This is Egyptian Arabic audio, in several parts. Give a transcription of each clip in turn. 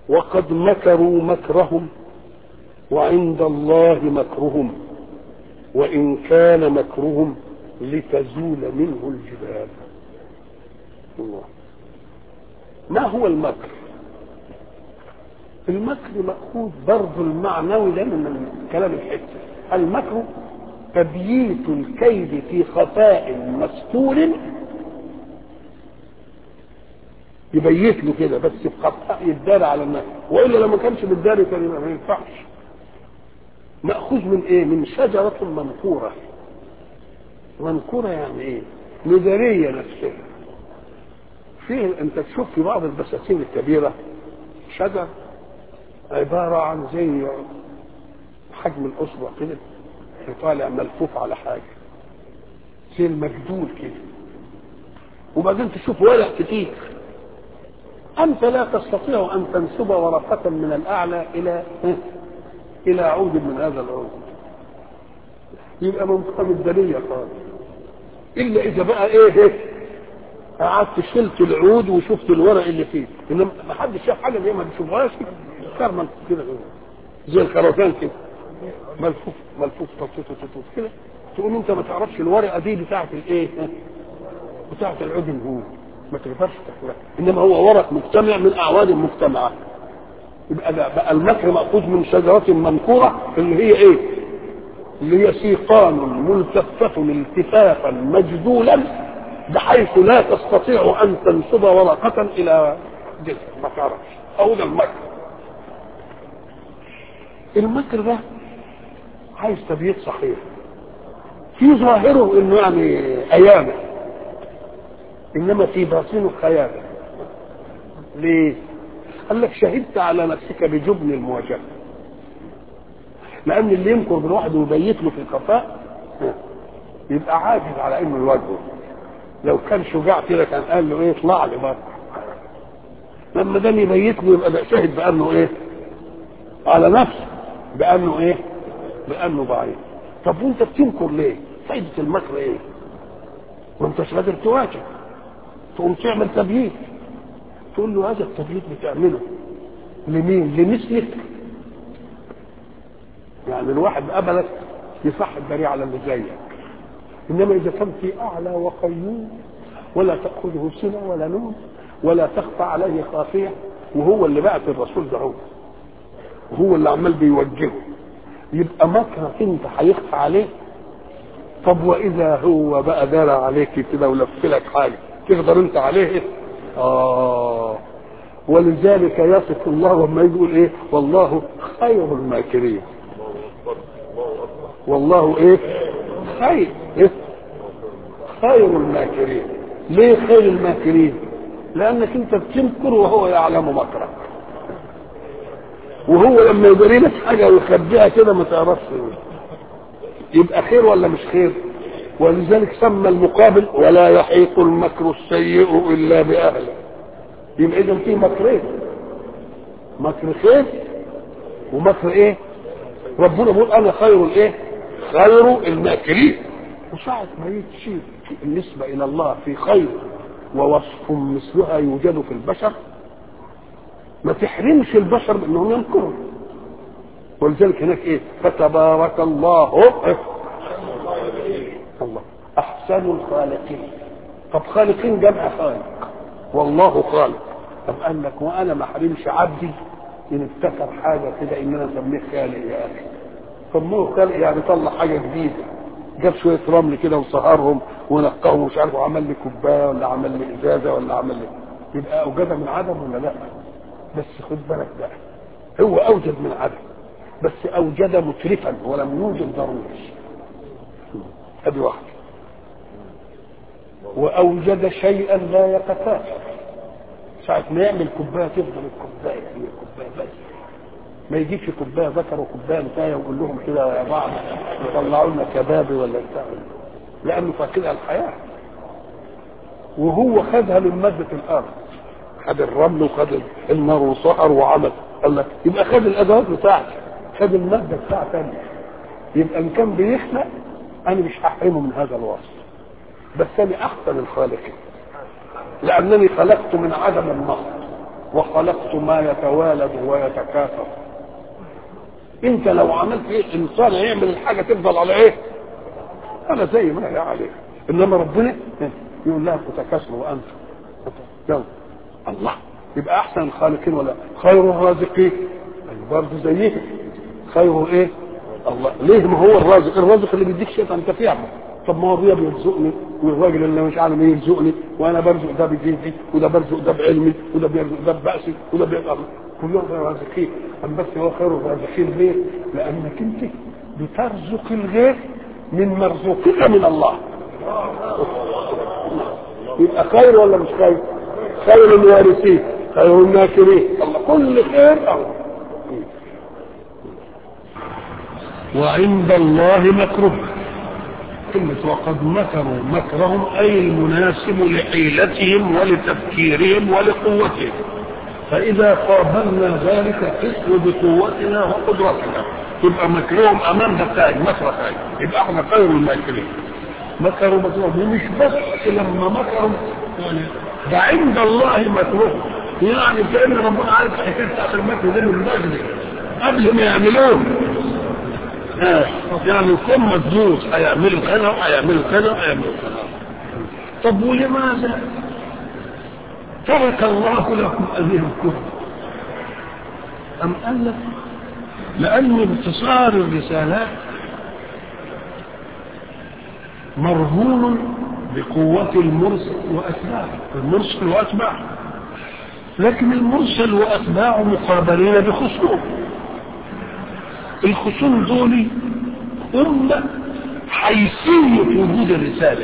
وقد مكروا مكرهم وعند الله مكرهم وإن كان مكرهم لتزول منه الجبال الله ما هو المكر المكر مأخوذ برضه المعنوي ده من كلام الحكمة المكر تبييت الكيد في خفاء مستور يبيت له كده بس في خفاء يتدارى على الناس والا لو ما كانش بالداري كان يبقى ما ينفعش مأخوذ من ايه؟ من شجرة منكورة منكورة يعني ايه؟ مدارية نفسها فيه انت تشوف في بعض البساتين الكبيرة شجر عبارة عن زي حجم الأصبع كده طالع ملفوف على حاجة زي المجدول كده وبعدين تشوف ورق كتير أنت لا تستطيع أن تنسب ورقة من الأعلى إلى إلى عود من هذا العود يبقى منطقة مدنية خالص إلا إذا بقى إيه, إيه قعدت شلت العود وشفت الورق اللي فيه انما ما حدش شاف حاجه زي ما بتشوفهاش كرمل كده زي الخرفان كده ملفوف ملفوف تطوط كده تقول انت ما تعرفش الورقه دي بتاعت الايه بتاعت العود الهول ما تقدرش تحويها انما هو ورق مجتمع من اعواد المجتمع يبقى ده بقى المكر ماخوذ من شجره منكوره اللي هي ايه اللي هي سيقان ملتفه التفافا مجدولا بحيث لا تستطيع ان تنسب ورقه الى جسم ما تعرفش او ده المكر المكر ده عايز تبييت صحيح في ظاهره انه يعني ايامه انما في باطنه خيانه ليه قال لك شهدت على نفسك بجبن المواجهه لان اللي يمكر بالواحد ويبيت له في الخفاء يبقى عاجز على انه يواجهه لو كان شجاع كده كان قال له ايه اطلع لي بره لما ده يبيت له يبقى شاهد بانه ايه على نفسه بانه ايه بانه ضعيف طب وانت بتنكر ليه فايده المكر ايه ما انتش قادر تواجه تقوم تعمل تبييت تقول له هذا التبييت بتعمله لمين لمثلك يعني الواحد قبلك يصح الدري على اللي زيك انما اذا كان في اعلى وقيوم ولا تاخذه سنه ولا نوم ولا تخفى عليه خافيه وهو اللي بعت الرسول ده هو وهو اللي عمال بيوجهه يبقى مكرك انت هيخفى عليه طب واذا هو بقى دار عليك كده ولف لك حاجه تقدر انت عليه اه ولذلك يصف الله لما يقول ايه والله خير الماكرين والله ايه خير إيه؟ خير الماكرين ليه خير الماكرين لانك انت بتمكر وهو يعلم مكرك وهو لما يدري لك حاجه ويخبيها كده ما تعرفش يبقى خير ولا مش خير ولذلك سمى المقابل ولا يحيق المكر السيء الا باهله يبقى اذا في مكرين مكر خير ومكر ايه ربنا بيقول انا خير الايه خير الماكرين وساعة ما يجي النسبة إلى الله في خير ووصف مثلها يوجد في البشر ما تحرمش البشر من انهم ينكروا ولذلك هناك ايه فتبارك الله الله احسن الخالقين طب خالقين جمع خالق والله خالق طب قال لك وانا ما احرمش عبدي ان افتكر حاجه كده ان انا اسميه خالق يا اخي سموه خالق يعني طلع حاجه جديده جاب شويه رمل كده وصهرهم ونقاهم ومش عارف وعمل لي كوبايه ولا عمل لي ازازه ولا عمل لي يبقى اوجدها من عدم ولا لا؟ بس خد بالك بقى هو اوجد من عدم بس اوجد مترفا ولم يوجد ضروري ادي واحده واوجد شيئا لا يتكاثر ساعة ما يعمل كوباية تفضل الكوباية هي كوباية بس ما يجيبش كوباية ذكر وكوباية نتاية ويقول لهم كده يا بعض يطلعوا لنا كبابي ولا بتاع لأنه فاكرها الحياة وهو خدها من مادة الأرض خد الرمل وخد النار وصهر وعمل قال لك يبقى خد الادوات بتاعتي خد الماده بتاعتي يبقى ان كان بيخلق انا مش هحرمه من هذا الوصف بس انا احسن الخالقين لانني خلقت من عدم النقص وخلقت ما يتوالد ويتكاثر انت لو عملت ايه انسان يعمل الحاجه تفضل على ايه انا زي ما هي عليه انما ربنا يقول لها تكاثروا وانتم يلا الله يبقى احسن الخالقين ولا خير الرازقين أيوة برضه زيه خير ايه الله ليه ما هو الرازق الرازق اللي بيديك شيء انت فيه طب ما هو ابويا بيرزقني والراجل اللي مش عارف ايه يرزقني وانا برزق ده بجيزي وده برزق ده بعلمي وده بيرزق ده ببأسي وده بيرزق كلهم رازقين أم بس هو خير الرازقين ليه؟ لأنك أنت بترزق الغير من مرزوقك من الله يبقى خير ولا مش خير؟ خير الوارثين خير الناكرين الله كل خير الله وعند الله مكره كلمة وقد مكروا مكرهم أي المناسب لحيلتهم ولتفكيرهم ولقوتهم فإذا قابلنا ذلك قسم بقوتنا وقدرتنا يبقى مكرهم أمامنا بتاعي مكر خير يبقى احنا خير الماكرين مكروا مكرهم ومش بس لما مكروا يعني ده عند الله مكروه يعني كأن ربنا عارف الحكاية بتاعت المكر دي من بدري قبل ما يعملوه آه. يعني كل مدروس هيعملوا كذا وهيعملوا كذا وهيعملوا كذا طب ولماذا ترك الله لكم هذه الكفر أم قال لك لأن انتصار الرسالات مرهون بقوة المرسل وأتباعه المرسل وأتباعه لكن المرسل وأتباعه مقابلين بخصوم الخصوم دول هم حيثية وجود الرسالة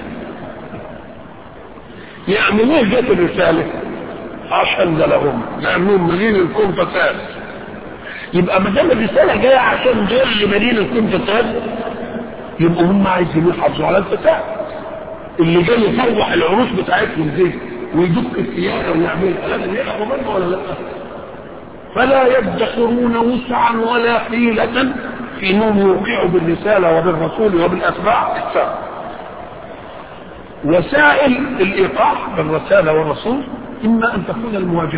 يعني ليه جت الرسالة عشان ده لهم لأنهم مدين الكون فساد يبقى ما دام الرسالة جاية عشان دول اللي مدين الكون فساد يبقوا هم عايزين يحافظوا على الفساد اللي جاي يفوح العروش بتاعتهم دي ويدق السيارة ويعمل لازم يلعبوا منه ولا لا؟ فلا يدخرون وسعا ولا حيلة في انهم يوقعوا بالرسالة وبالرسول وبالاتباع السابق وسائل الايقاع بالرسالة والرسول اما ان تكون المواجهة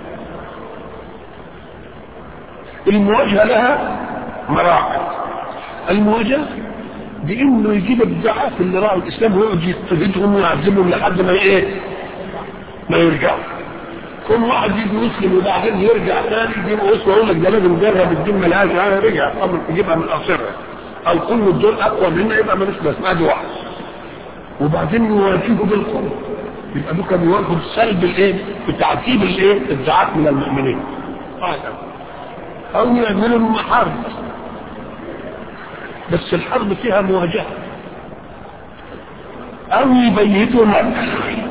المواجهة لها مراحل المواجهة بانه يجيب الدعاة اللي راعوا الاسلام ويقعد يضطهدهم ويعذبهم لحد ما ايه ما يرجعوا كل واحد يجي يسلم وبعدين يرجع تاني يجيب اسوه يقول لك ده لازم جرب الدين ملهاش يعني رجع قبل يجيبها من قصرها او كل الدول اقوى منا يبقى ملوش لازمه ادي واحد وبعدين يواجهه بالقوه يبقى دول كانوا يواجهوا السلب الايه؟ بتعذيب الايه؟ الدعاة من المؤمنين او يعملوا لهم حرب بس الحرب فيها مواجهه او يبيتوا مكر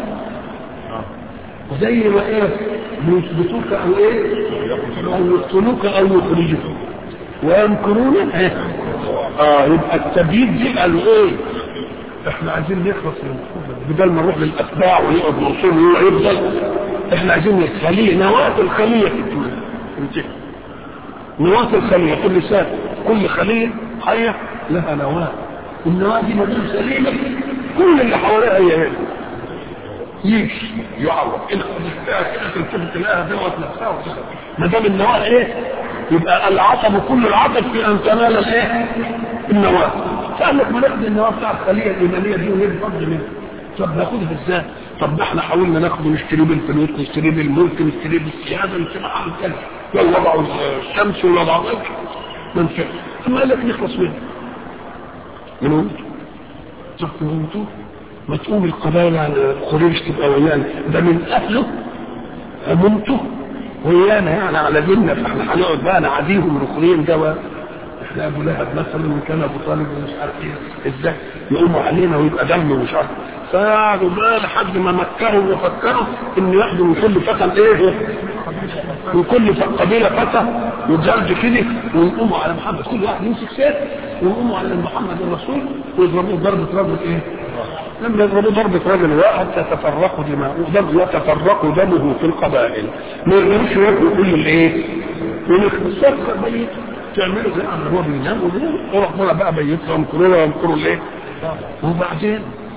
زي ما ايه بيثبتوك او ايه او يقتلوك او يخرجوك ويمكرون ايه اه يبقى التبييت دي قالوا ايه احنا عايزين نخلص من بدل ما نروح للاتباع ويقعد موصول ويفضل احنا عايزين الخليه نواه الخليه انتهى نواه الخليه كل سنه كل خليه حيه لها نواه النواه دي مدام سليمه كل اللي حواليها هي هي يمشي يعوض ان كده تلتفت تلاقيها دوت نفسها ما دام النواه ايه يبقى العصب كل العصب في ان تنال الايه النواه فقال لك ما ناخد النواه بتاع الخليه الايمانيه دي ونفضل منها طب ناخدها ازاي؟ طب ما احنا حاولنا ناخده نشتريه بالفلوس نشتريه بالملك نشتريه بالسياده نشتريه عن كذا لو وضعوا الشمس ووضعوا ما نفعش ثم قال لك نخلص منه من وجهه طب من وجهه ما تقوم القبائل على قريش تبقى ويانا ده من اهله امنته ويانا يعني على ديننا فاحنا هنقعد بقى نعاديهم ركنين ده احنا ابو لهب مثلا وكان ابو طالب ومش عارف ايه ازاي يقوموا علينا ويبقى دم ومش عارف فقعدوا بقى لحد ما مكروا وفكروا ان ياخدوا من كل فتى ايه من كل قبيله فتى وجلد كده ويقوموا على محمد كل واحد يمسك سيف ويقوموا على محمد الرسول ويضربوه ضربه رجل ايه لما يضربوا ضربة رجل واحد تتفرق دماؤه دم يتفرق دمه في القبائل ما يقدروش ياكلوا كل الايه؟ ونخلص بيت تعملوا زي ما هو بينام وربنا بقى بيتهم يمكروا يمكروا الايه؟ وبعدين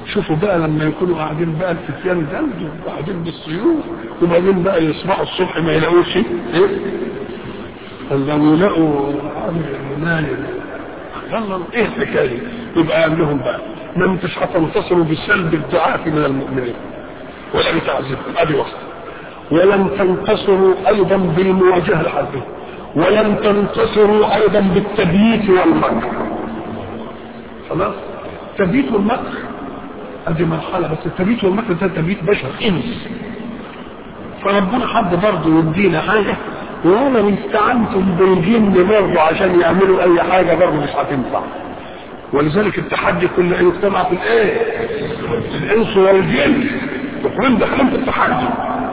شوفوا بقى لما يكونوا قاعدين بقى الفتيان جنبه وقاعدين بالسيوف وبعدين بقى يصبحوا الصبح ما يلاقوش ايه لو يلاقوا نايم يلا ايه الحكايه يبقى قال لهم بقى ما انتش هتنتصروا بسلب الضعاف من المؤمنين ولا بتعذيبهم ادي وسط ولم تنتصروا ايضا بالمواجهه الحربيه ولم تنتصروا ايضا بالتبييت والمكر خلاص التبييت والمكر ادي مرحله بس التبييت والمكر ده تبييت بشر انس فربنا حب برضه يدينا حاجه ولو استعنتم بالجن برضه عشان يعملوا اي حاجه برضه مش هتنفع ولذلك التحدي كل ان اجتمع في الايه الانس والجن تقولون داخلين في التحدي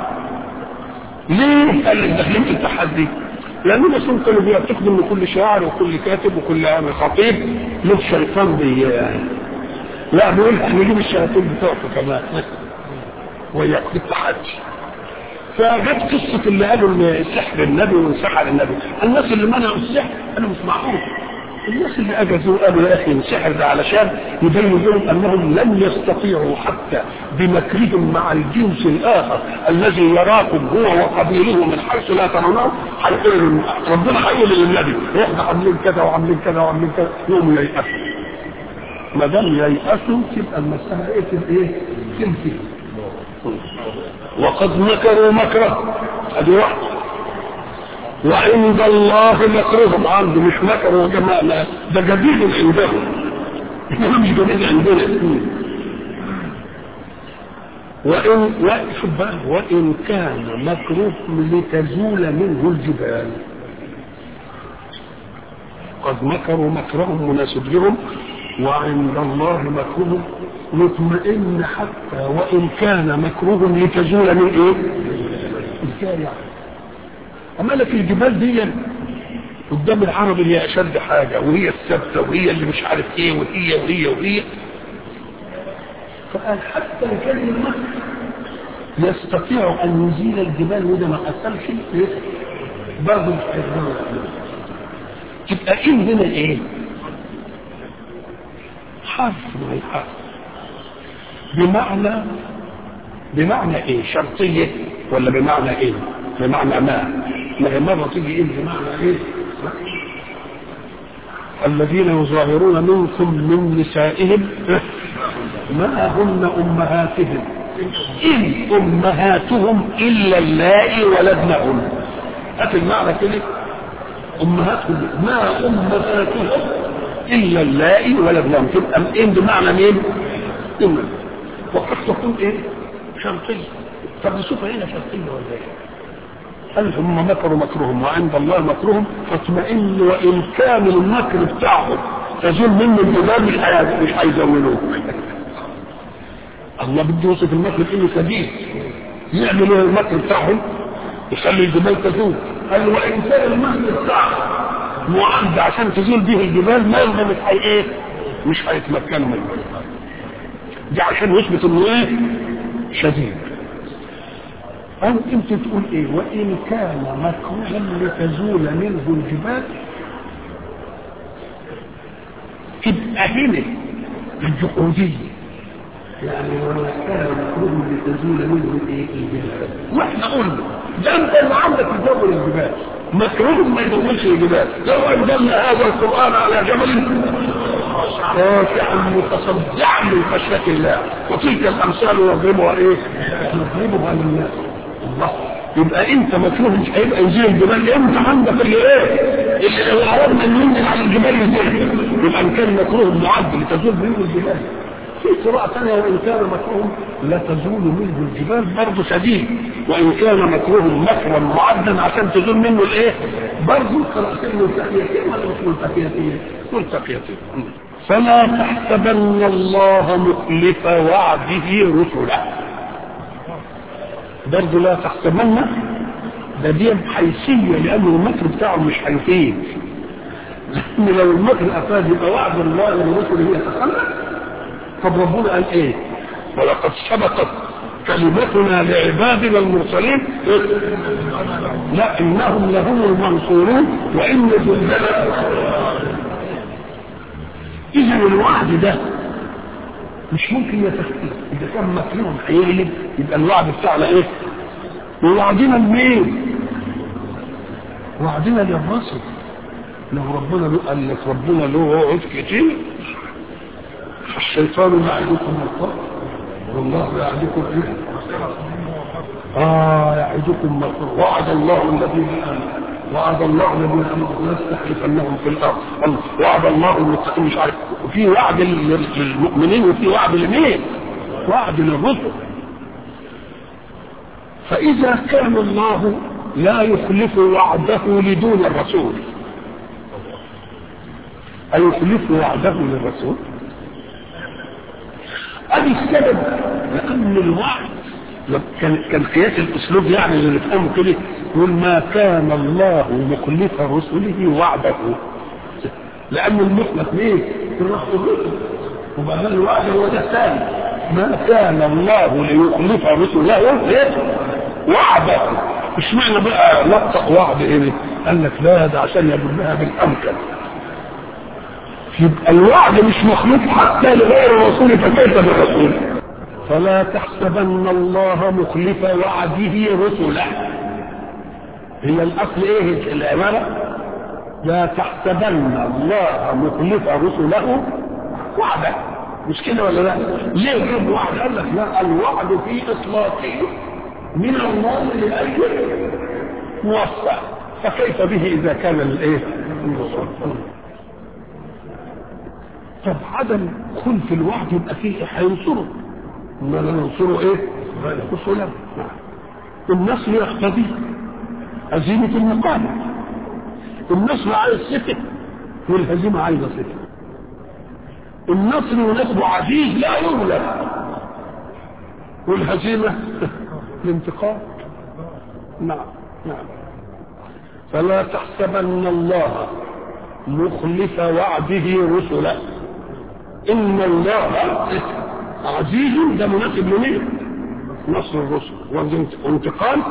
ليه قال لك داخلين في التحدي لان الرسول كانوا بيعتقدوا ان كل شاعر وكل كاتب وكل خطيب له شيطان بي لا بيقول نجيب الشياطين بتوعته كمان وياك في التحدي فجت قصة اللي قالوا ان سحر النبي وانسحر النبي الناس اللي منعوا السحر قالوا مش معقول الناس اللي اجازوا قالوا يا اخي السحر ده علشان يبين لهم انهم لن يستطيعوا حتى بمكرهم مع الجنس الاخر الذي يراكم هو وقبيله من حيث لا ترونه هيقول ربنا هيقول للنبي احنا عاملين كذا وعاملين كذا وعاملين كذا يقوموا ييأسوا ما دام ييأسوا تبقى المسألة ايه تبقى ايه؟ تنتهي وقد مكروا مكرا ادي واحده وعند الله مكرهم عنده مش مكروا يا جماعه ده جديد عندهم احنا مش جديد عندنا وإن شوف بقى وإن كان مكروه لتزول منه الجبال قد مكروا مكرهم مناسب لهم وعند الله مكرهم نطمئن حتى وإن كان مكروه لتزول من إيه؟ إزاي يعني؟ أما لك الجبال دي قدام العرب اللي هي أشد حاجة وهي الثابتة وهي اللي مش عارف إيه وهي وهي وهي فقال حتى إن كان المكر يستطيع أن يزيل الجبال وده ما حصلش برضه مش هيقدروا تبقى إيه هنا إيه؟ حرف من الحرف بمعنى بمعنى ايه شرطية ولا بمعنى ايه بمعنى ما ما هي مرة تيجي ايه بمعنى ايه الذين يظاهرون منكم من نسائهم ما هن امهاتهم ان امهاتهم الا اللائي ولدنهم هات المعنى كده امهاتهم ما امهاتهم الا اللائي ولدنهم تبقى ان بمعنى مين؟ إن وقد تكون ايه شرطية طب نشوف هنا شرطية ولا ايه قال هم مكروا مكرهم وعند الله مكرهم فاطمئن وان كان المكر بتاعهم تزول منه الجبال مش مش هيزولوه الله بده يوصف المكر انه شديد يعمل ايه المكر بتاعهم يخلي الجبال تزول قال وان كان المكر بتاعهم معد عشان تزول به الجبال ما مش هي ايه مش هيتمكنوا منه دي عشان يثبت انه ايه شديد او انت تقول ايه وان كان مكروها لتزول منه الجبال تبقى هنا الجحودية يعني وما كان مكروه لتزول منه الايه الجبال واحنا قلنا ده انت اللي عندك تزول الجبال مكروه ما يزولش الجبال لو انزلنا هذا القران على جبل خاشعا متصدعا من خشيه الله وتلك الامثال نضربها ايه؟ نضربها للناس الله يبقى انت مكروه مش هيبقى يزيل الجبال انت عندك اللي ايه؟ اللي لو عرضنا ننزل على الجبال يزيل يبقى ان كان مكروه معد لتزول منه الجبال في قراءة ثانية وإن كان مكروه لا تزول منه الجبال برضه شديد وإن كان مكروه مكرا معدا عشان تزول منه الإيه؟ برضه قراءتين ملتقيتين ولا مش ملتقيتين؟ ملتقيتين فلا تحسبن الله مخلف وعده رسله برضه لا تحسبن ده دي حيثية لأن المكر بتاعه مش هيفيد لأن لو المكر أفاد يبقى وعد الله لرسله يتخلف طب ربنا قال ايه ولقد سبقت كلمتنا لعبادنا المرسلين لا انهم لهم المنصورون وان جندنا اذا الوعد ده مش ممكن يتخيل اذا كان مكلوم هيغلب يبقى الوعد بتاعنا ايه؟ ووعدنا لمين؟ وعدنا للرسل لو ربنا له قال لك ربنا له وعود كتير الشيطان يعدكم الفقر والله يعدكم ايه؟ اه يعدكم مغفرة وعد الله الذين امنوا وعد الله الذين امنوا ليستخلفنهم في الارض وعد الله المتقين مش عارف وفي وعد للمؤمنين وفي وعد لمين؟ وعد للرسل فاذا كان الله لا يخلف وعده لدون الرسول أيخلف وعده للرسول ادي السبب لان الوعد كان كان قياس الاسلوب يعني اللي نفهمه كده يقول ما كان الله مخلف رسله وعده لان المخلف مين؟ الرسول وبعدين الوعد هو ده الثاني ما كان الله ليخلف رسله وعده مش معنى بقى نطق وعد ايه قال لك لا ده عشان يدلها بالامكن يبقى الوعد مش مخلوق حتى لغير الرسول فكيف بالرسول فلا تحسبن الله مخلف وعده رسله هي الاصل ايه العباره لا تحسبن الله مخلف رسله وعده مش كده ولا لا ليه جاب وعد قال لك لا الوعد في اطلاقه من الله لاي موفق فكيف به اذا كان الايه الرسول طب عدم خلف الوعد يبقى فيه هينصره ما لا ننصره ايه رسولا النصر يقتضي هزيمة المقامة النصر عايز صفة والهزيمة عايزة صفة النصر ونسبه عزيز لا يغلب والهزيمة الانتقام نعم نعم فلا تحسبن الله مخلف وعده رسله ان الله عزيز ده مناسب لمين نصر الرسل وانتقام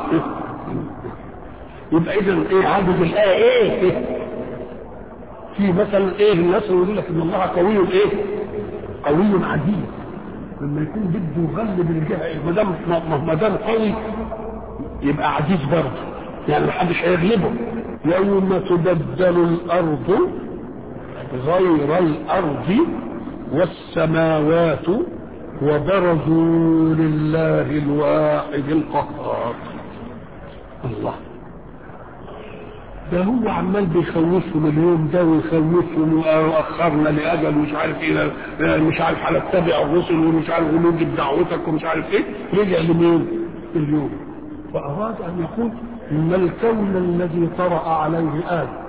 يبقى اذا ايه عدد الايه ايه في مثلا ايه النصر يقول لك ان الله قوي ايه قوي عزيز لما يكون بده يغلب الجهه ما دام ما دام قوي يبقى عزيز برضه يعني محدش هيغلبه يوم تبدل الارض غير الارض والسماوات وبرزوا لله الواحد القهار الله ده هو عمال بيخوفهم اليوم ده ويخوفهم واخرنا لاجل ومش عارف ايه مش عارف هنتبع الرسل ومش عارف ونجب دعوتك ومش عارف ايه رجع لمين؟ اليوم فاراد ان يقول ان الكون الذي طرا عليه ادم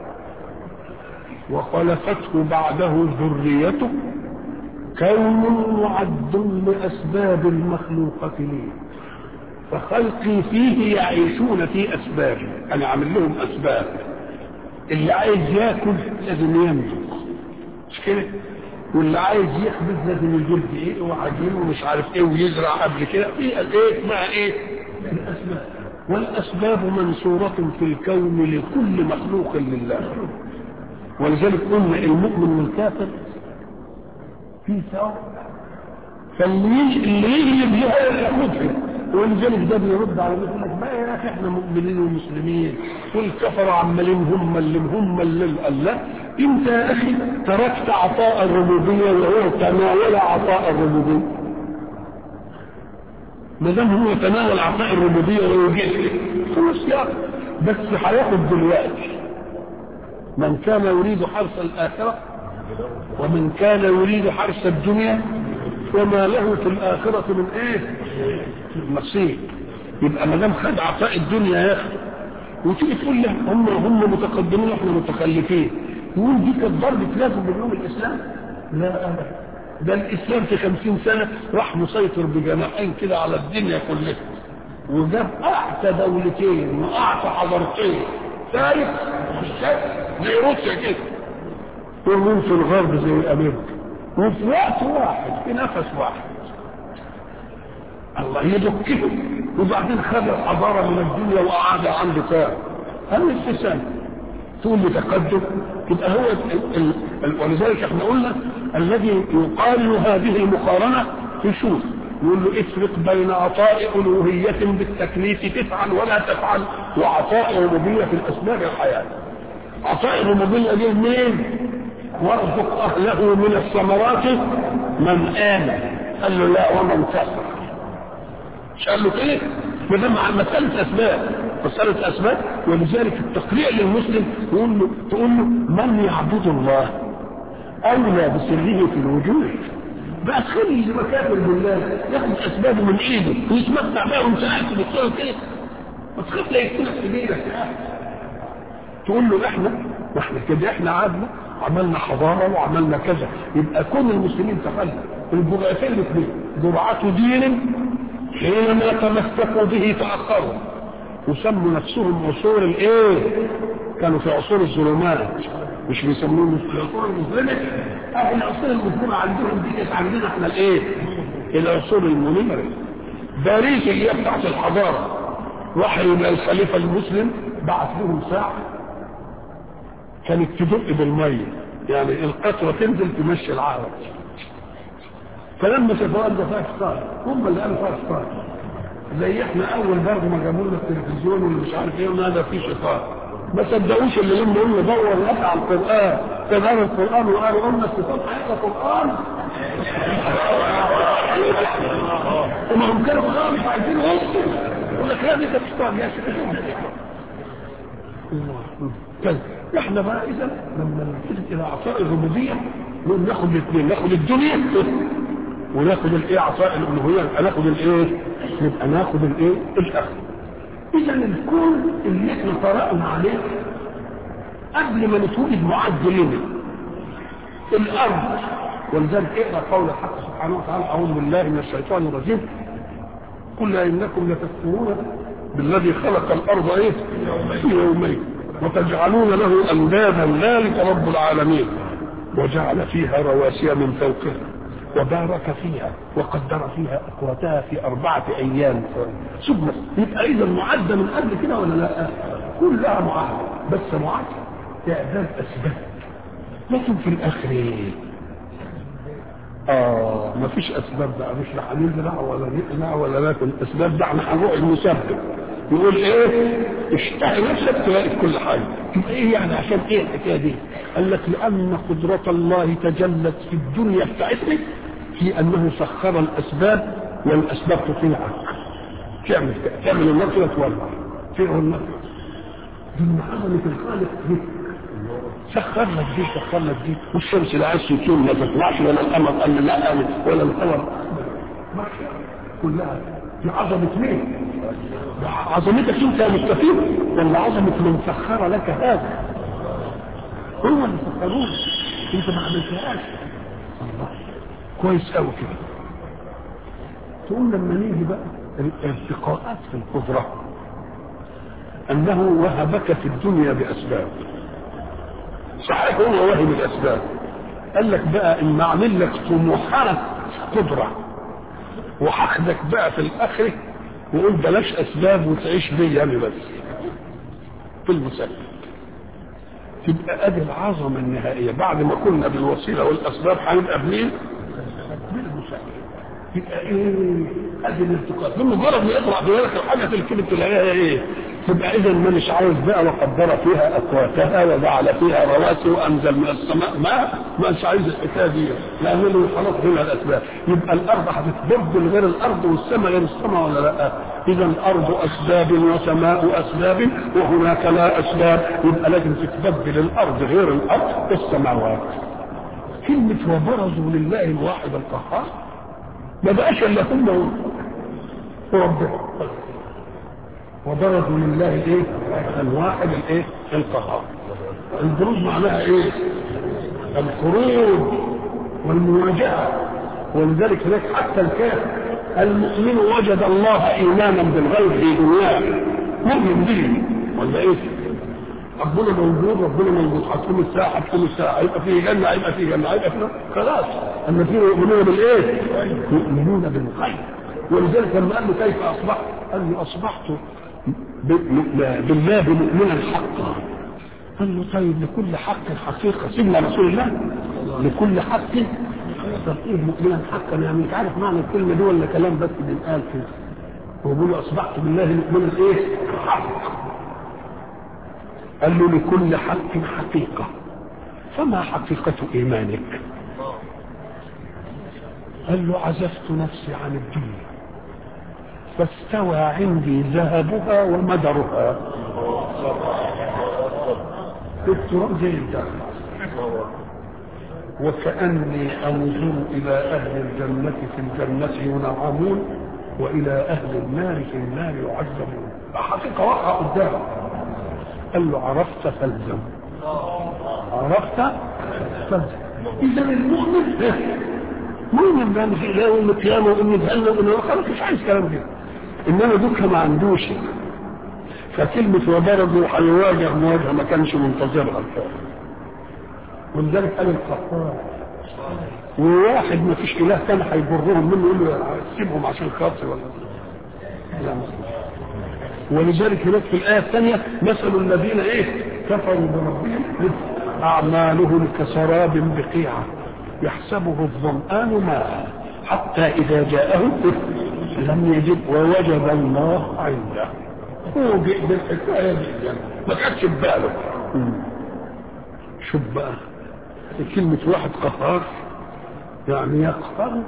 وخلفته بعده ذريته كون معد لاسباب المخلوقه لي فخلقي فيه يعيشون في اسبابه انا عامل لهم اسباب اللي عايز ياكل لازم يمضغ مش كده واللي عايز يخبز لازم يجيب ايه وعجين ومش عارف ايه ويزرع قبل كده في الايه مع ايه الاسباب والاسباب منصوره في الكون لكل مخلوق لله ولذلك قلنا المؤمن والكافر في سواء فاللي اللي يجلب لها ياخدها ولذلك ده بيرد على يقول لك بقى يا اخي احنا مؤمنين ومسلمين والكفر عمالين هم اللي هم اللي قال لا انت يا اخي تركت عطاء الربوبيه وهو تناول عطاء الربوبيه ما دام هو تناول عطاء الربوبيه ويجي خلاص يا بس هياخد دلوقتي من كان يريد حرث الاخره ومن كان يريد حرث الدنيا وما له في الآخرة من إيه؟ نصيب يبقى ما دام خد عطاء الدنيا يا أخي وتيجي تقول له هم هم متقدمين واحنا متخلفين يقول دي كانت ضربة لازم من يوم الإسلام لا أبدا ده الإسلام في خمسين سنة راح مسيطر بجناحين كده على الدنيا كلها وجاب أعتى دولتين وأعتى حضارتين ثالث مش زي روسيا كده ومن في الغرب زي أمريكا وفي وقت واحد في نفس واحد الله يدكه وبعدين خد الحضارة من الدنيا وقعد عنده كام هل السنة تقول لي تقدم يبقى هو ال ال ال ولذلك احنا قلنا الذي يقارن هذه المقارنة يشوف يقول له افرق بين عطاء الوهيه بالتكليف تفعل ولا تفعل وعطاء ربوبيه في الاسباب الحياه عطاء الربوبيه دي منين؟ وارزق اهله من الثمرات من امن قال له لا ومن كفر مش قال له كده ما دام مساله اسباب مساله اسباب ولذلك التقريع للمسلم يقول له تقول له من يعبد الله اولى بسره في الوجود بقى تخلي اللي مكافر بالله ياخد اسبابه من ايده ويتمتع بقى وانت قاعد في الدكتور كده ما تخاف لا يكتبك في بيتك تقول له احنا ما احنا كده احنا عادنا عملنا حضاره وعملنا كذا يبقى كل المسلمين تخلى الجرعتين الاثنين جرعة دين حينما تمسكوا به تاخروا وسموا نفسهم عصور الايه؟ كانوا في عصور الظلمات مش بيسموهم العصور المظلمه اهل العصور المظلمه عندهم دي كانت عندنا احنا الايه؟ العصور المنيره باريس اللي هي بتاعت الحضاره راح الى الخليفه المسلم بعث لهم ساعه كانت تدق بالميه يعني القطره تنزل تمشي العرب فلما شافوها ده فيها اشكال هم اللي قالوا فيها اشكال زي احنا اول برضه ما جابوا لنا التلفزيون واللي مش عارف ايه قلنا ده فيه شيطان ما صدقوش اللي لما قلنا دور لك على القران كان قال القران وقالوا قلنا الشيطان هيقرا قران وما هم كانوا خلاص مش عايزين يوصلوا يقول لك لا دي ده شيطان يا شيطان كذا احنا بقى اذا لما نلتفت الى عطاء الربوبيه نقول ناخد الاثنين ناخد الدنيا وناخد الايه عطاء الالوهيه ناخد الايه يبقى ناخد الايه الاخر اذا الكون اللي احنا طرقنا عليه قبل ما نتوجد معد لنا الارض ولذلك اقرا قول الحق سبحانه وتعالى اعوذ بالله من الشيطان الرجيم قل انكم لتكفرون بالذي خلق الارض ايه في يومين وتجعلون له اندادا ذلك رب العالمين وجعل فيها رواسي من فوقها وبارك فيها وقدر فيها اقواتها في اربعه ايام ثم يبقى اذا معده من قبل كده ولا لا؟ كلها معده بس معده تعداد اسباب لكن في الاخر ايه؟ اه ما فيش اسباب بقى مش لا هنزرع ولا نقلع ولا ناكل الاسباب ده احنا هنروح المسبب يقول ايه اشتهي نفسك تلاقي في كل حاجه يبقى ايه يعني عشان ايه الحكايه دي؟ قال لك لان قدره الله تجلت في الدنيا بتاعتنا في انه سخر الاسباب والاسباب تطيعك تعمل تعمل النار كده تولع فيه النار دي من عظمه الخالق دي سخر لك دي سخر لك دي والشمس لا عايز تكون ما تطلعش ولا القمر قال لا ولا القمر كلها دي عظمه مين؟ عظمتك انت يا مستفيد ولا عظمه من سخر لك هذا؟ هو اللي سخروه انت ما عملتهاش الله كويس قوي كده تقول لما نيجي بقى الارتقاءات في القدره انه وهبك في الدنيا باسباب صحيح هو واهب الاسباب قال لك بقى ان اعمل لك طموحات قدره وهاخدك بقى في الاخره وقول بلاش اسباب وتعيش بيا انا بس في المسلم تبقى ادي العظمه النهائيه بعد ما كنا بالوسيله والاسباب هنبقى بمين؟ بالمسلم يبقى ايه ادي الالتقاط بمجرد ما يطلع بالك الحاجه اللي تلاقيها ايه تبقى اذا ما مش عاوز بقى وقدر فيها اقواتها وجعل فيها رواسي وانزل من السماء ماء ما مش عايز الحكايه دي لانه خلاص هنا الاسباب يبقى الارض هتتبدل غير الارض والسماء غير السماء ولا لا اذا الارض اسباب وسماء اسباب وهناك لا اسباب يبقى لازم تتبدل الارض غير الارض والسماوات كلمه وبرزوا لله الواحد القهار ما بقاش الا هم وربنا وبرزوا لله الايه الواحد الايه القهار البروز معناها ايه الخروج والمواجهه ولذلك هناك حتى الكافر المؤمن وجد الله ايمانا بالغيب في دنياه مؤمن به ولا ايه ربنا موجود ربنا موجود هتقوم الساعه هتقوم الساعه هيبقى فيه جنه هيبقى فيه جنه هيبقى فيه خلاص الذين يؤمنون بالايه؟ يؤمنون بالغيب ولذلك لما قال له كيف اصبحت؟ قال له اصبحت بالله مؤمنا حقا قال له طيب لكل حق حقيقه سيدنا رسول الله لكل حق طب ايه مؤمنا حقا يعني مش عارف معنى الكلمه دي ولا كلام بس بيتقال كده هو بيقول اصبحت بالله مؤمنا ايه؟ حق قال له لكل حق حقيقه فما حقيقه ايمانك؟ قال له عزفت نفسي عن الدنيا فاستوى عندي ذهبها ومدرها التراب زي الدهب وكأني أنظر إلى أهل الجنة في الجنة ينعمون وإلى أهل النار في النار يعذبون حقيقة واقعة قدامه قال له عرفت فالزم عرفت فالزم إذا المؤمن مؤمن بقى في إله وإن قيامه وإن جهنم وإن خلاص مش عايز كلام كده إنما دوكا ما عندوش فكلمة وبرزوا هيواجه مواجهة ما كانش منتظرها الفعل ولذلك قال القهار وواحد ما فيش اله تاني هيجرهم منه يقول له سيبهم عشان خاطر ولا لا ولذلك هناك في الايه الثانيه مثل الذين ايه كفروا بربهم اعمالهم كسراب بقيعه يحسبه الظمآن ماء حتى اذا جاءه لم يجد ووجد الله عنده هو بالحكايه دي ما كانش في باله شوف بقى كلمة واحد قهار يعني يقهر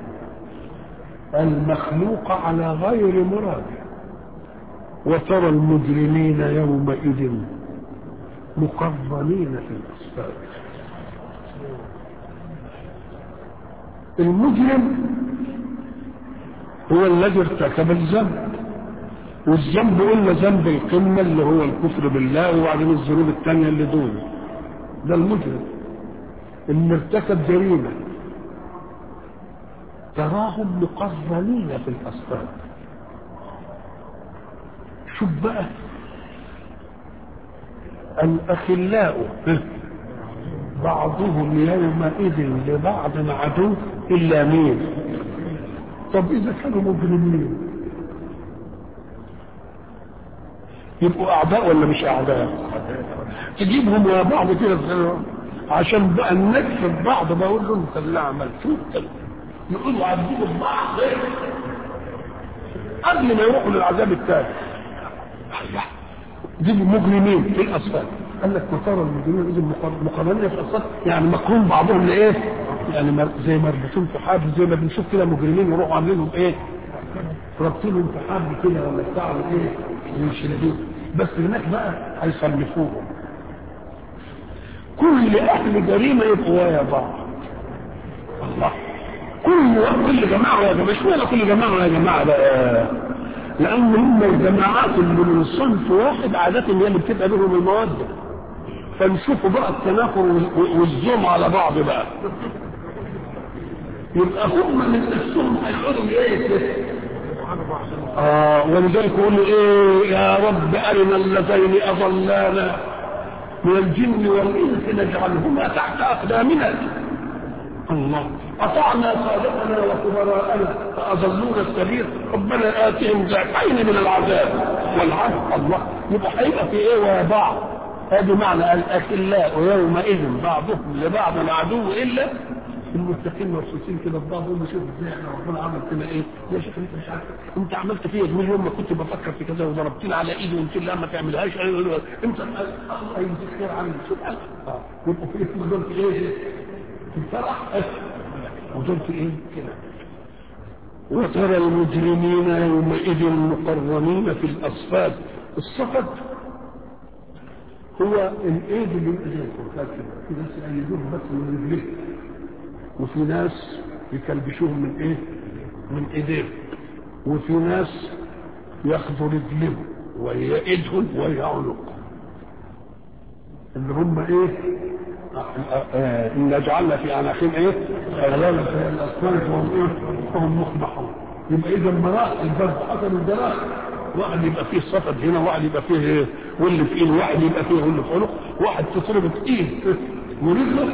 المخلوق على غير مراده وترى المجرمين يومئذ مقرنين في الأصفاد المجرم هو الذي ارتكب الذنب والذنب قلنا ذنب القمة اللي هو الكفر بالله وبعدين الذنوب الثانية اللي دونه ده المجرم اللي ارتكب جريمة تراهم مقرنين في الأسفار شوف بقى الأخلاء بعضهم يومئذ لبعض عدو إلا مين طب إذا كانوا مجرمين يبقوا أعداء ولا مش أعداء تجيبهم يا بعض كده عشان بقى نكسب بعض بقول له انت اللي عملته يقولوا عذبوا بعض قبل ما يروحوا للعذاب الثاني دي المجرمين في الاسفل قال لك وترى المجرمين اذا مقارنين في الاسفل يعني مقرون بعضهم لايه؟ يعني زي مربوطين في حبل زي ما بنشوف كده مجرمين يروحوا عاملينهم ايه؟ رابطينهم في حبل كده ولا بتاع ايه؟ ويشدوه بس هناك بقى هيصنفوهم كل اهل جريمه يبقوا ويا بعض الله كل كل جماعه يا جماعه اشمعنى كل جماعه يا جماعه بقى لان هم الجماعات اللي من صنف واحد عاده هي اللي بتبقى لهم الموده فنشوفوا بقى التنافر والزوم على بعض بقى يبقى هم من نفسهم هيقولوا ايه آه ولذلك يقولوا ايه يا رب ارنا اللذين اضلانا من الجن والانس نجعلهما تحت اقدامنا الله اطعنا سادتنا وكبراءنا فاضلونا السبيل ربنا اتهم ضعفين من العذاب والعذاب الله يبقى هيبقى في ايه ويا بعض هذه معنى الاخلاء يومئذ بعضهم لبعض عدو الا المتقين مبسوطين كده في بعض يقول شوف ازاي احنا ربنا عمل فينا ايه يا شيخ انت مش عارف انت عملت فيا زميل يوم ما كنت بفكر في كذا وضربتني على ايدي وقلت لي لا ما تعملهاش انت الله يجزيك خير عني سبحان الله يبقوا في اسم دول في ايه في الفرح ودول في ايه كده وترى المجرمين يومئذ مقرنين في الاصفاد الصفد هو الايد اللي ايديكم في ناس يأيدوه بس من رجليه وفي ناس يكلبشوهم من ايه من ايديهم وفي ناس ياخذوا رجلهم وهي ايدهم وهي عنقهم اللي هم ايه ان جعلنا في عناقهم ايه اغلالا في الاسنان وهم ايه وهم مخبحون يبقى اذا مراحل البرد حسب الدراج واحد يبقى فيه صفد هنا واحد يبقى فيه ايه واللي في ايد واحد يبقى فيه واللي في عنق واحد تضرب ايد ورجله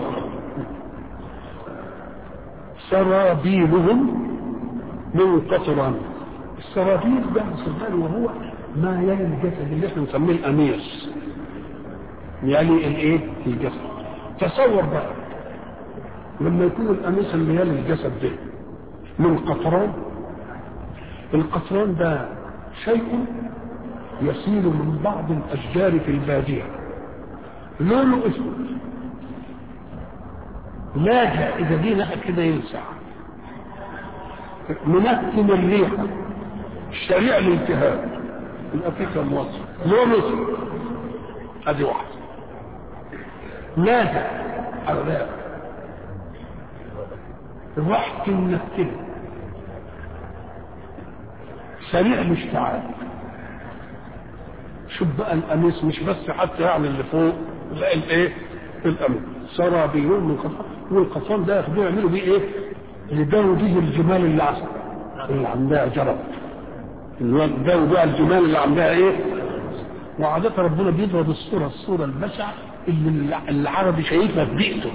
سرابيلهم من قطران السرابيل ده سبحانه وهو ما يلي الجسد اللي احنا نسميه الاميس يلي الايه الجسد تصور بقى لما يكون القميص اللي يلي الجسد ده من قطران القطران ده شيء يسيل من بعض الاشجار في الباديه لونه اسود لاجع اذا دي ناحيه كده يلسع منتن الريحه سريع الالتهاب يبقى في كم وصف لونه اسود ادي واحده لاجع على ريحه منتنه سريع الاشتعال شوف بقى القميص مش بس حتى يعني اللي فوق لا الايه القميص سرابيون من قطان والقطان ده ياخدوه يعملوا بيه ايه يداروا بيه الجمال اللي عسل اللي عندها جرب يداروا بقى الجمال اللي عندها ايه وعادة ربنا بيضرب الصورة الصورة البشعة اللي العربي شايفها في بيئته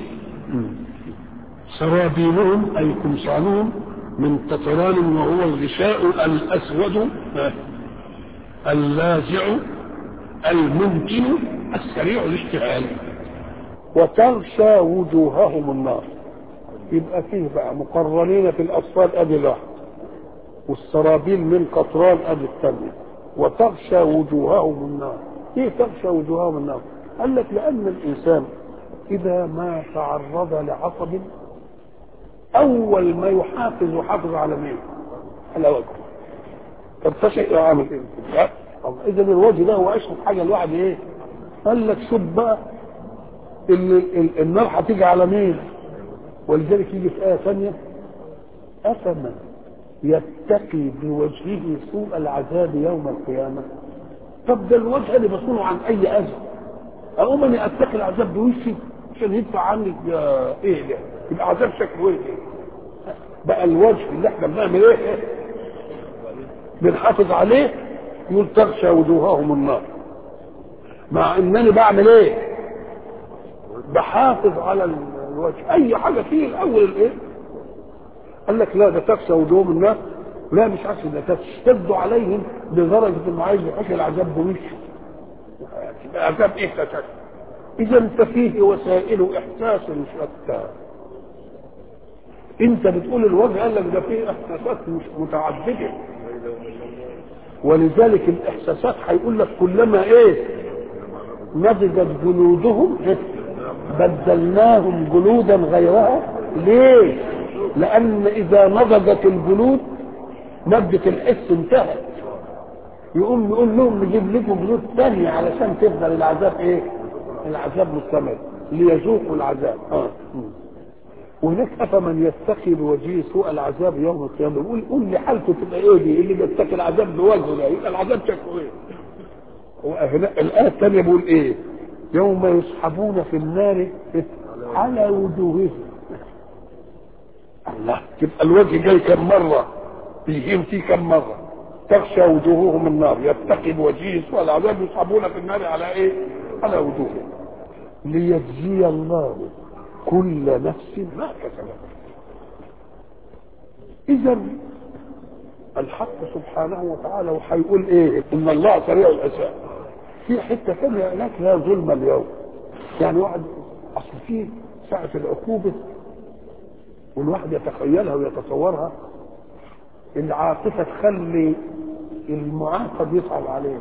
سرابيلهم أي قمصانهم من قطران وهو الغشاء الأسود اللاذع الممكن السريع الاشتغال وتغشى وجوههم النار يبقى فيه بقى مقرنين في الأصفاد أدي الواحد والسرابيل من قطران أدي الثانية وتغشى وجوههم النار ايه تغشى وجوههم النار قال لك لأن الإنسان إذا ما تعرض لعصب أول ما يحافظ يحافظ على مين؟ على وجهه طب تشيء عامل ايه؟ اذا الوجه ده هو اشرف حاجه الواحد ايه؟ قال لك شوف بقى النار هتيجي على مين؟ ولذلك يجي في ايه ثانيه افمن يتقي بوجهه سوء العذاب يوم القيامه طب ده الوجه اللي بصونه عن اي اذى اقوم اني اتقي العذاب بوشي عشان يدفع عني ايه ده؟ يبقى عذاب شكله ايه؟ بقى الوجه اللي احنا بنعمل ايه؟ بنحافظ عليه يقول تغشى وجوههم النار مع انني بعمل ايه بحافظ على الوجه اي حاجه فيه الاول الايه قال لك لا ده تغشى وجوههم النار لا مش عكس ده تشتد عليهم لدرجه انه عايز يحط العذاب بوشه عذاب ايه تشد اذا ففيه وسائل احساس شتى انت بتقول الوجه قال لك ده فيه احساسات مش متعدده ولذلك الاحساسات هيقول لك كلما ايه نضجت جلودهم بدلناهم جلودا غيرها ليه لان اذا نضجت الجلود مادة الحس انتهت يقوم يقول لهم نجيب لكم جلود ثانية علشان تفضل العذاب ايه العذاب مستمر ليذوقوا العذاب اه وهناك افمن يتقي بوجهه سوء العذاب يوم القيامه يقول قول لي حالته تبقى ايه دي اللي بيتقي العذاب بوجهه ده يبقى العذاب شكله ايه؟ وهنا الايه الثانيه بيقول ايه؟ يوم يسحبون في النار على وجوههم الله تبقى الوجه جاي كم مره بيجيهم فيه كم مره تغشى وجوههم النار يتقي بوجهه سوء العذاب يسحبون في النار على ايه؟ على وجوههم ليجزي الله كل نفس ما كسبت اذا الحق سبحانه وتعالى وهيقول ايه ان الله سريع الحساب في حته ثانيه هناك لا ظلم اليوم يعني واحد اصل في ساعه العقوبه والواحد يتخيلها ويتصورها العاطفه تخلي المعاقب يصعب عليك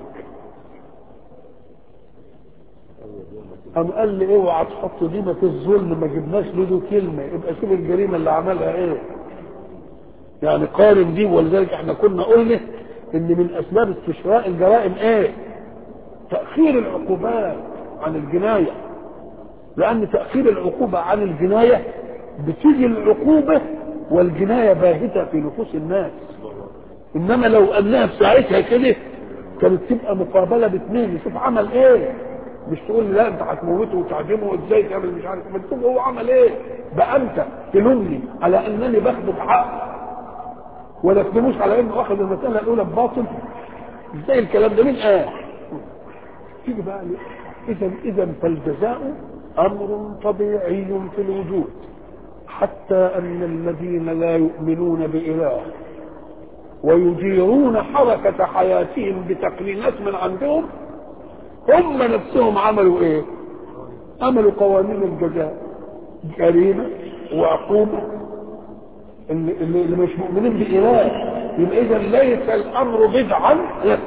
قام قال لي اوعى تحط ديمة الظلم ما جبناش له كلمة يبقى شوف الجريمة اللي عملها ايه يعني قارن دي ولذلك احنا كنا قلنا ان من اسباب استشراء الجرائم ايه تأخير العقوبات عن الجناية لان تأخير العقوبة عن الجناية بتيجي العقوبة والجناية باهتة في نفوس الناس انما لو انها في ساعتها كده كانت تبقى مقابلة باثنين يشوف عمل ايه مش تقول لي لا انت هتموته وتعدمه وازاي تعمل مش عارف ما تقول هو عمل ايه بقى انت تلومني على انني باخده بحق ولا تلوموش على انه واخد المساله الاولى بباطل ازاي الكلام ده مين قال تيجي بقى اذا اذا فالجزاء امر طبيعي في الوجود حتى ان الذين لا يؤمنون باله ويديرون حركه حياتهم بتقنينات من عندهم هم نفسهم عملوا ايه عملوا قوانين الجزاء جريمة وعقوبه اللي, اللي مش مؤمنين بإله يبقى إذا ليس الأمر بدعا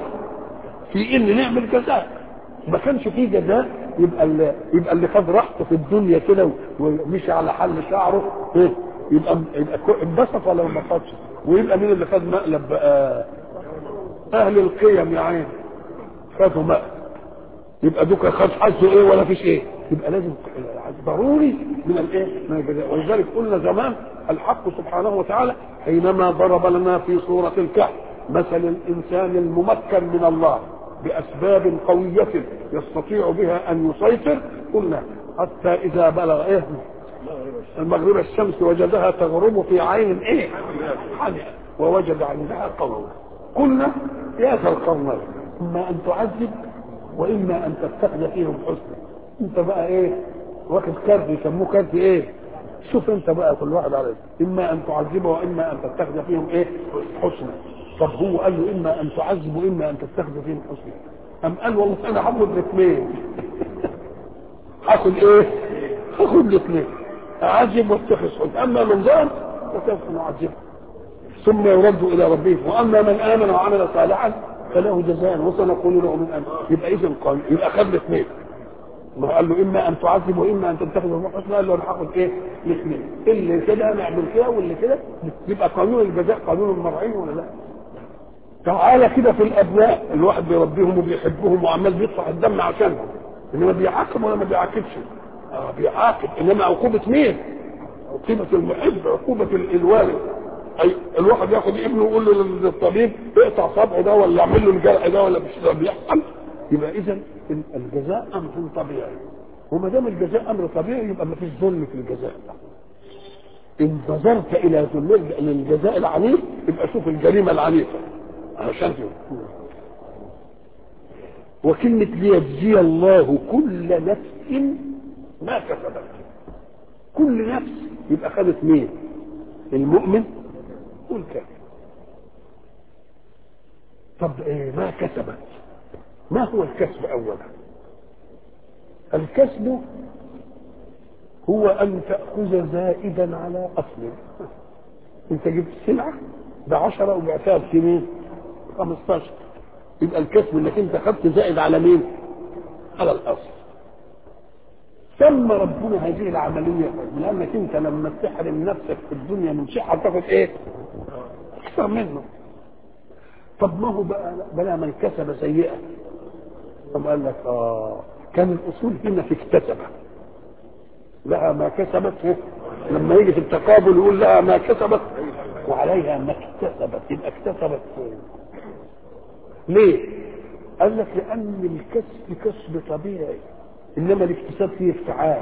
في إن نعمل جزاء ما كانش فيه جزاء يبقى اللي يبقى اللي خد راحته في الدنيا كده ومشي على حل شعره إيه؟ يبقى يبقى انبسط ولا ما انبسطش ويبقى مين اللي خد مقلب بقى اهل القيم يا عين خدوا مقلب يبقى دوكا خد حظه ايه ولا فيش ايه يبقى لازم ضروري من الايه من الجزاء ولذلك قلنا زمان الحق سبحانه وتعالى حينما ضرب لنا في سوره الكهف مثل الانسان الممكن من الله باسباب قويه يستطيع بها ان يسيطر قلنا حتى اذا بلغ ايه المغرب الشمس وجدها تغرب في عين ايه حمئة ووجد عندها قوما قلنا يا ذا القرنين اما ان تعذب واما ان تتخذ فيهم حسنا انت بقى ايه واخد كارت يسموه كارت ايه شوف انت بقى كل واحد عليه اما ان تعذبه واما ان تتخذ فيهم ايه حسنا طب هو قال له اما ان تعذب واما ان تتخذ فيهم حسنا ام قال والله انا هاخد الاثنين هاخد ايه هاخد الاثنين اعذب واتخذ حسنا اما من ذنب فسوف نعذبه ثم يرد الى ربه واما من امن وعمل صالحا فله جزاء وسنقول له من امن يبقى اذا قال يبقى خد الاثنين ما قال له اما ان تعذب واما ان تتخذ من حسنى قال له انا هاخد ايه؟ الاثنين اللي كده نعمل كده واللي كده يبقى قانون الجزاء قانون المرعين ولا لا؟ تعالى كده في الابناء الواحد بيربيهم وبيحبهم وعمال بيدفع الدم عشانهم انما بيعاقب ولا ما بيعاقبش؟ اه بيعاقب انما عقوبه مين؟ عقوبه المحب عقوبه الوالد اي الواحد ياخد ابنه ويقول له للطبيب اقطع صبعه ده ولا اعمل له الجرح ده ولا مش ده بيحصل يبقى اذا الجزاء امر طبيعي وما دام الجزاء امر طبيعي يبقى ما فيش ظلم في الجزاء ان نظرت الى ظلم الجزاء العنيف يبقى شوف الجريمه العنيفه عشان وكلمة ليجزي الله كل نفس ما كسبت كل نفس يبقى خدت مين المؤمن والكافر طب ايه ما كسبت ما هو الكسب اولا الكسب هو ان تاخذ زائدا على اصل انت جبت سلعه بعشرة وبعتها بسنين 15 يبقى الكسب انك انت خدت زائد على مين على الاصل سمى ربنا هذه العملية لأنك أنت لما تحرم نفسك في الدنيا من شيء هتاخد إيه؟ أكثر منه. طب ما هو بقى بلا من كسب سيئة. طب قال لك آه كان الأصول هنا في اكتسب. لها ما كسبت إيه؟ لما يجي في التقابل يقول لها ما كسبت وعليها ما اكتسبت يبقى اكتسبت ليه؟ قال لك لأن الكسب كسب طبيعي انما الاكتساب فيه افتعال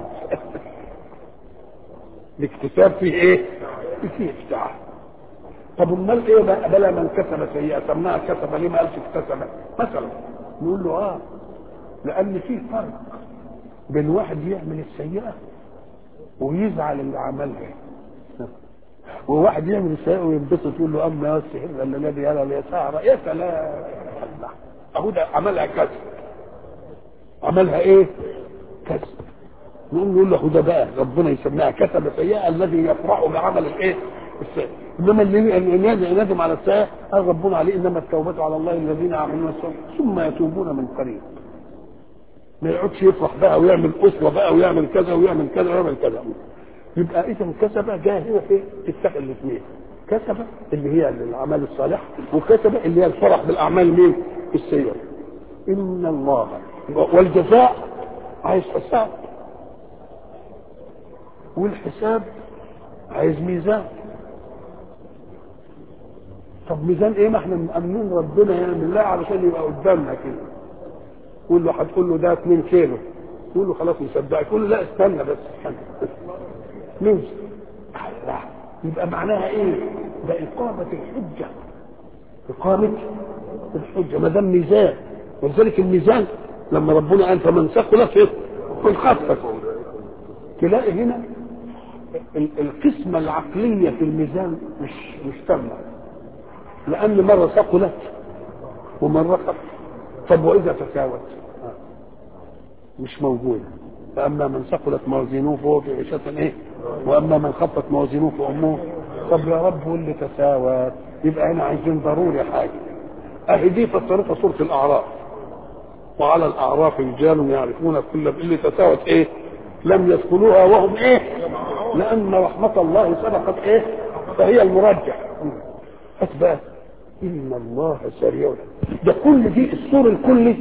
الاكتساب فيه ايه فيه افتعال طب امال ايه بقى بلا من كسب سيئه سماها كسب ليه ما قالش اكتسب مثلا نقول له اه لان في فرق بين واحد يعمل السيئه ويزعل اللي عملها وواحد يعمل السيئه وينبسط يقول له اما يا السحر الذي يرى اليسار يا سلام اهو ده عملها كسب عملها ايه كسب نقوم نقول له ده بقى ربنا يسميها كسب سيئه الذي يفرح بعمل الايه السيئه انما اللي ندم على السيئه قال ربنا عليه انما التوبه على الله الذين يعملون السوء ثم يتوبون من قريب ما يقعدش يفرح بقى ويعمل اسوه بقى ويعمل كذا ويعمل كذا ويعمل كذا يبقى اذا كسب جاء هنا في تتفق الاثنين كسب اللي هي الاعمال الصالحه وكسب اللي هي الفرح بالاعمال مين السيئه ان الله والجزاء عايز حساب والحساب عايز ميزان طب ميزان ايه ما احنا مأمنين ربنا يعني بالله علشان يبقى قدامنا كده قول له هتقول له ده 2 كيلو يقول له خلاص مصدقك يقول له لا استنى بس استنى ميزان لا يبقى معناها ايه ده إقامة الحجة إقامة الحجة ما دام ميزان ولذلك الميزان لما ربنا قال فمن ثقلت ايه من خفت تلاقي هنا القسمة العقلية في الميزان مش مش تامة لأن مرة ثقلت ومرة خفت طب وإذا تساوت مش موجودة فأما من ثقلت موازينه فهو في عيشة إيه واما من خفت موازينه فامه طب يا رب واللي تساوت يبقى هنا عايزين ضروري حاجه اهي دي فسرتها سوره الاعراف وعلى الاعراف رجال يعرفون كل اللي تساوت ايه لم يدخلوها وهم ايه لان رحمه الله سبقت ايه فهي المرجح أثبات إن الله سريع ده كل دي السور الكلي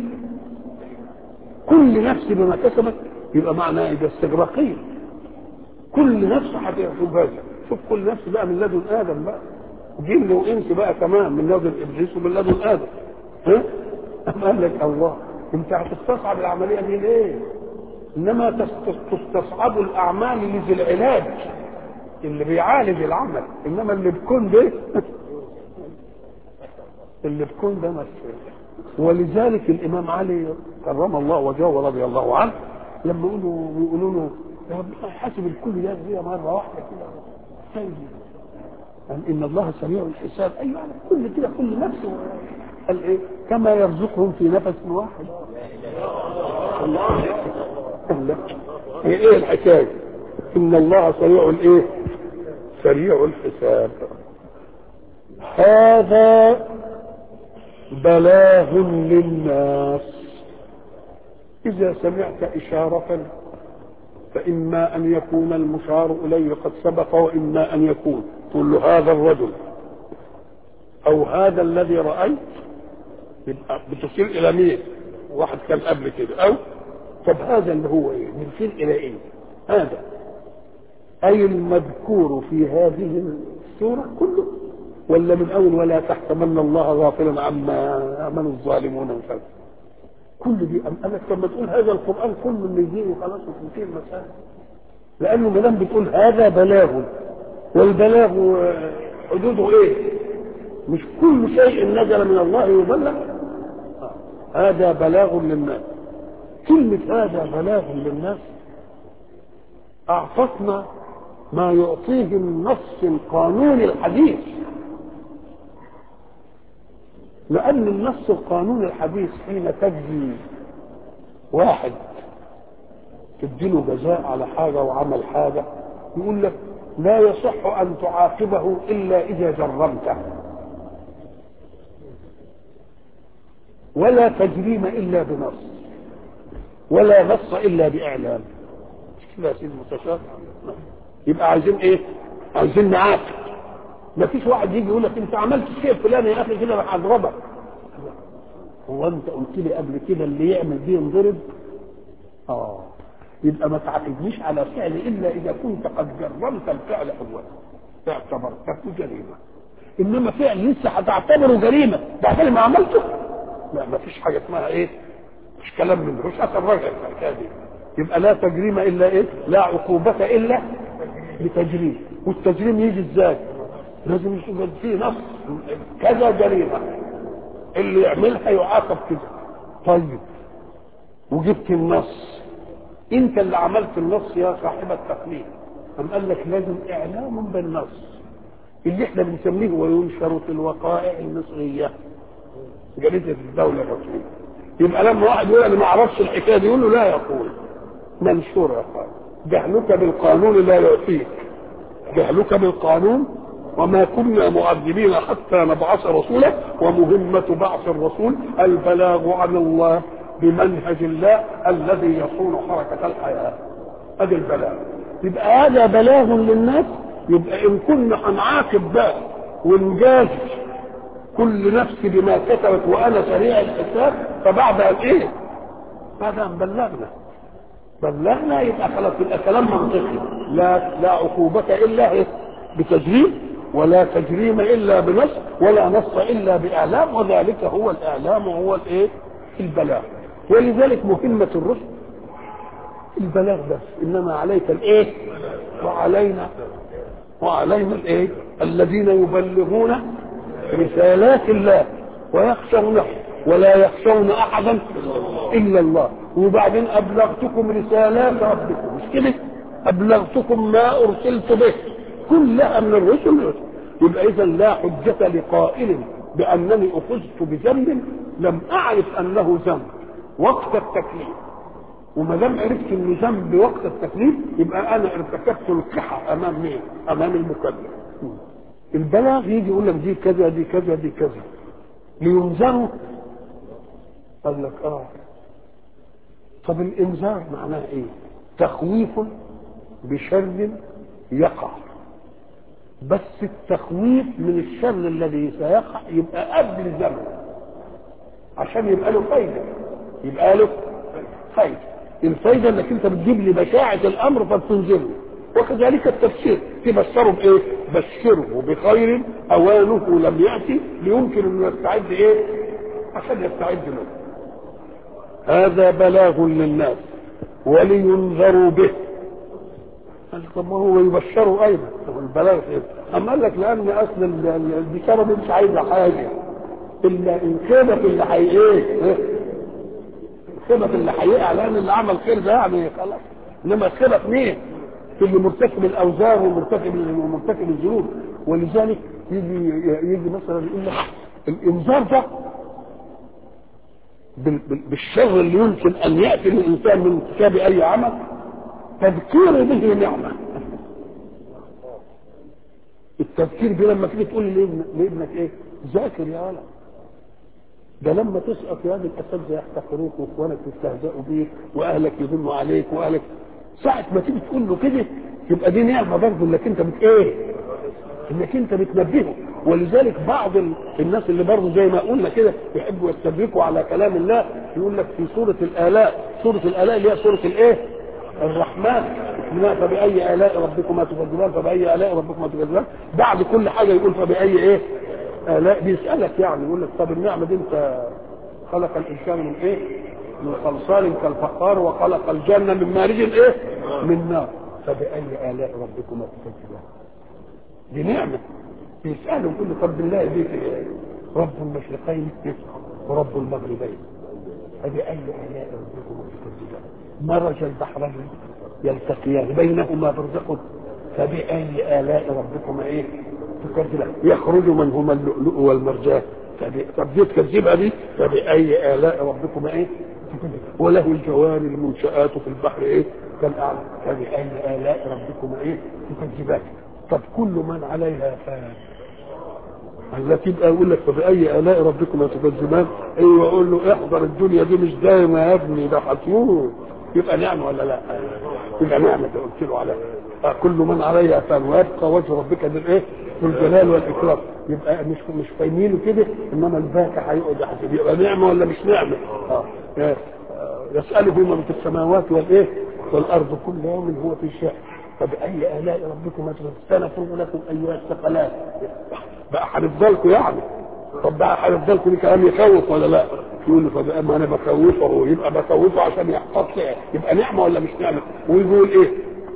كل نفس بما كسبت يبقى معناه ده استغراقية كل نفس هتحسب هذا شوف كل نفس بقى من لدن آدم بقى جن وإنس بقى كمان من لدن إبليس ومن لدن آدم ها؟ أما قال لك الله أنت هتستصعب العملية دي ليه؟ إنما تستصعب الأعمال لذي العلاج اللي بيعالج العمل إنما اللي بيكون ده اللي بكون ده مسؤول ولذلك الامام علي كرم الله وجهه ورضي الله عنه لما يقولوا يقولوا له يا رب حاسب الكل ده هي مره واحده كده طيب قال ان الله سريع الحساب ايوه على كل كده كل نفس قال ايه كما يرزقهم في نفس واحد الله هي ايه الحكايه ان الله سريع الايه سريع الحساب هذا بلاغ للناس إذا سمعت إشارة فإما أن يكون المشار إليه قد سبق وإما أن يكون تقول له هذا الرجل أو هذا الذي رأيت يبقى بتشير إلى مين؟ واحد كان قبل كده أو طب هذا اللي هو إيه؟ بنشير إلى إيه؟ هذا أي المذكور في هذه السورة كله ولا من اول ولا تحسبن الله غافلا عما يعمل الظالمون من فضل كل دي أم قال لك لما تقول هذا القران كله اللي يجي وخلاص وتنتهي المساله لانه ما دام بتقول هذا بلاغ والبلاغ حدوده ايه؟ مش كل شيء نزل من الله يبلغ هذا بلاغ للناس كلمة هذا بلاغ للناس أعطتنا ما يعطيه النص القانوني الحديث لأن النص القانوني الحديث حين تجزي واحد تديله جزاء على حاجة وعمل حاجة يقول لك لا يصح أن تعاقبه إلا إذا جرمته ولا تجريم إلا بنص ولا نص إلا بإعلام مش كده يا سيدي المستشار يبقى عايزين إيه؟ عايزين نعاقب ما فيش واحد يجي يقول لك انت عملت شيء فلاني يا اخي كده راح اضربك هو انت قلت لي قبل كده اللي يعمل دي ينضرب اه يبقى ما تعاقبنيش على فعل الا اذا كنت قد جرمت الفعل اولا اعتبرته جريمه انما فعل لسه هتعتبره جريمه بعد ما عملته لا ما فيش حاجه اسمها ايه مش كلام من مش اثر رجع الحكايه دي يبقى لا تجريم الا ايه لا عقوبه الا بتجريم والتجريم يجي ازاي لازم يكون فيه نص كذا جريمه اللي يعملها يعاقب كده طيب وجبت النص انت اللي عملت النص يا صاحب التقليد أم قال لك لازم اعلام بالنص اللي احنا بنسميه وينشر في الوقائع المصريه جريده الدوله المصريه يبقى لما واحد يقول انا ما اعرفش الحكايه دي يقول له لا يقول منشور يا اخوان جهلك بالقانون لا يعطيك جهلك بالقانون وما كنا معذبين حتى نبعث رسولا ومهمة بعث الرسول البلاغ عن الله بمنهج الله الذي يصون حركة الحياة ادي البلاغ يبقى هذا بلاغ للناس يبقى ان كنا هنعاقب بقى ونجازي كل نفس بما كسبت وانا سريع الحساب فبعد ايه؟ بعد ان بلغنا بلغنا يبقى خلاص يبقى كلام منطقي لا لا عقوبة الا إيه؟ بتجريم ولا تجريم الا بنص ولا نص الا باعلام وذلك هو الاعلام وهو الايه؟ البلاغ ولذلك مهمة الرسل البلاغ بس انما عليك الايه؟ وعلينا وعلينا الايه؟ الذين يبلغون رسالات الله ويخشونه ولا يخشون احدا الا الله وبعدين ابلغتكم رسالات ربكم مش كده؟ ابلغتكم ما ارسلت به كلها من الرسل يبقى اذا لا حجة لقائل بانني اخذت بذنب لم اعرف انه ذنب وقت التكليف وما دام عرفت انه ذنب وقت التكليف يبقى انا ارتكبت القحة امام مين؟ امام المكلف البلاغ يجي يقول لك دي كذا دي كذا دي كذا لينذروا قال لك اه طب الانذار معناه ايه؟ تخويف بشر يقع بس التخويف من الشر الذي سيقع يبقى قبل الزمن عشان يبقى له فايده يبقى له فايده الفايده انك انت بتجيب لي بشاعه الامر فبتنزله وكذلك التفسير تبشره بايه؟ بشره بخير اوانه لم ياتي ليمكن انه يستعد ايه؟ عشان يستعد له. هذا بلاغ للناس ولينذروا به. قال طب ما هو يبشروا ايضا طب البلاغ ايه؟ اما قال لك لان اصل البشاره دي مش عايزه حاجه الا الخبث اللي هي ايه؟ الخبث اللي هيقع لان اللي عمل خير ده يعني خلاص انما الخبث مين؟ في اللي مرتكب الاوزار ومرتكب ومرتكب الذنوب ولذلك يجي يجي مثلا يقول لك الانذار ده بالشر اللي يمكن ان ياتي للانسان من ارتكاب اي عمل تذكير به نعمه التذكير به لما تيجي تقول لابنك ايه ذاكر يا ولد ده لما تسقط يا ابن الاساتذه يحتقروك واخوانك يستهزئوا بيك واهلك يظنوا عليك واهلك ساعة ما تيجي تقول له كده يبقى دي نعمة برضه انك انت بت ايه؟ انك انت بتنبهه ولذلك بعض الناس اللي برضه زي ما قلنا كده يحبوا يستدركوا على كلام الله يقول لك في سورة الآلاء سورة الآلاء اللي هي سورة الايه؟ الرحمن ما فبأي آلاء ربكما تكذبان فبأي آلاء ربكما تكذبان بعد كل حاجة يقول فبأي ايه؟ آلاء بيسألك يعني يقول لك طب النعمة دي انت خلق الإنسان من ايه؟ من صلصال كالفخار وخلق الجنة من مارج ايه؟ من نار فبأي آلاء ربكما تكذبان؟ دي نعمة يسأله يقول له طب بالله دي إيه؟ رب المشرقين ورب المغربين فبأي آلاء ربكما تكذبان؟ مرج البحرين يلتقيان بينهما برزخ فبأي آلاء ربكما ايه؟ تكذبان؟ يخرج منهما اللؤلؤ والمرجان طب دي تكذبها دي فبأي آلاء ربكما ايه؟ وله الجوار المنشآت في البحر ايه؟ كالأعلى فبأي آلاء ربكما ايه؟ تكذبان طب كل من عليها فان التي يبقى يقول لك فبأي آلاء ربكما تكذبان ايوه اقول له احضر الدنيا دي مش دايما يا ابني ده هتموت يبقى نعمة ولا لا؟ يبقى نعمة ده قلت له عليها كل من عليها فان ويبقى وجه ربك ذو الايه؟ ذو الجلال والاكرام يبقى مش مش فاهمينه كده انما الباكى هيقعد يحسب يبقى نعمه ولا مش نعمه؟ اه يسأله من في السماوات والايه؟ والارض كل يوم هو في شأن فبأي آلاء ربكما سنفرغ لكم أيها الثقلات بقى هنفضلكم يعني طب بقى هنفضلكم دي كلام يخوف ولا لا؟ يقول له فبقى ما انا بخوفه يبقى بخوفه عشان يحفظ يبقى نعمه ولا مش نعمه؟ ويقول ايه؟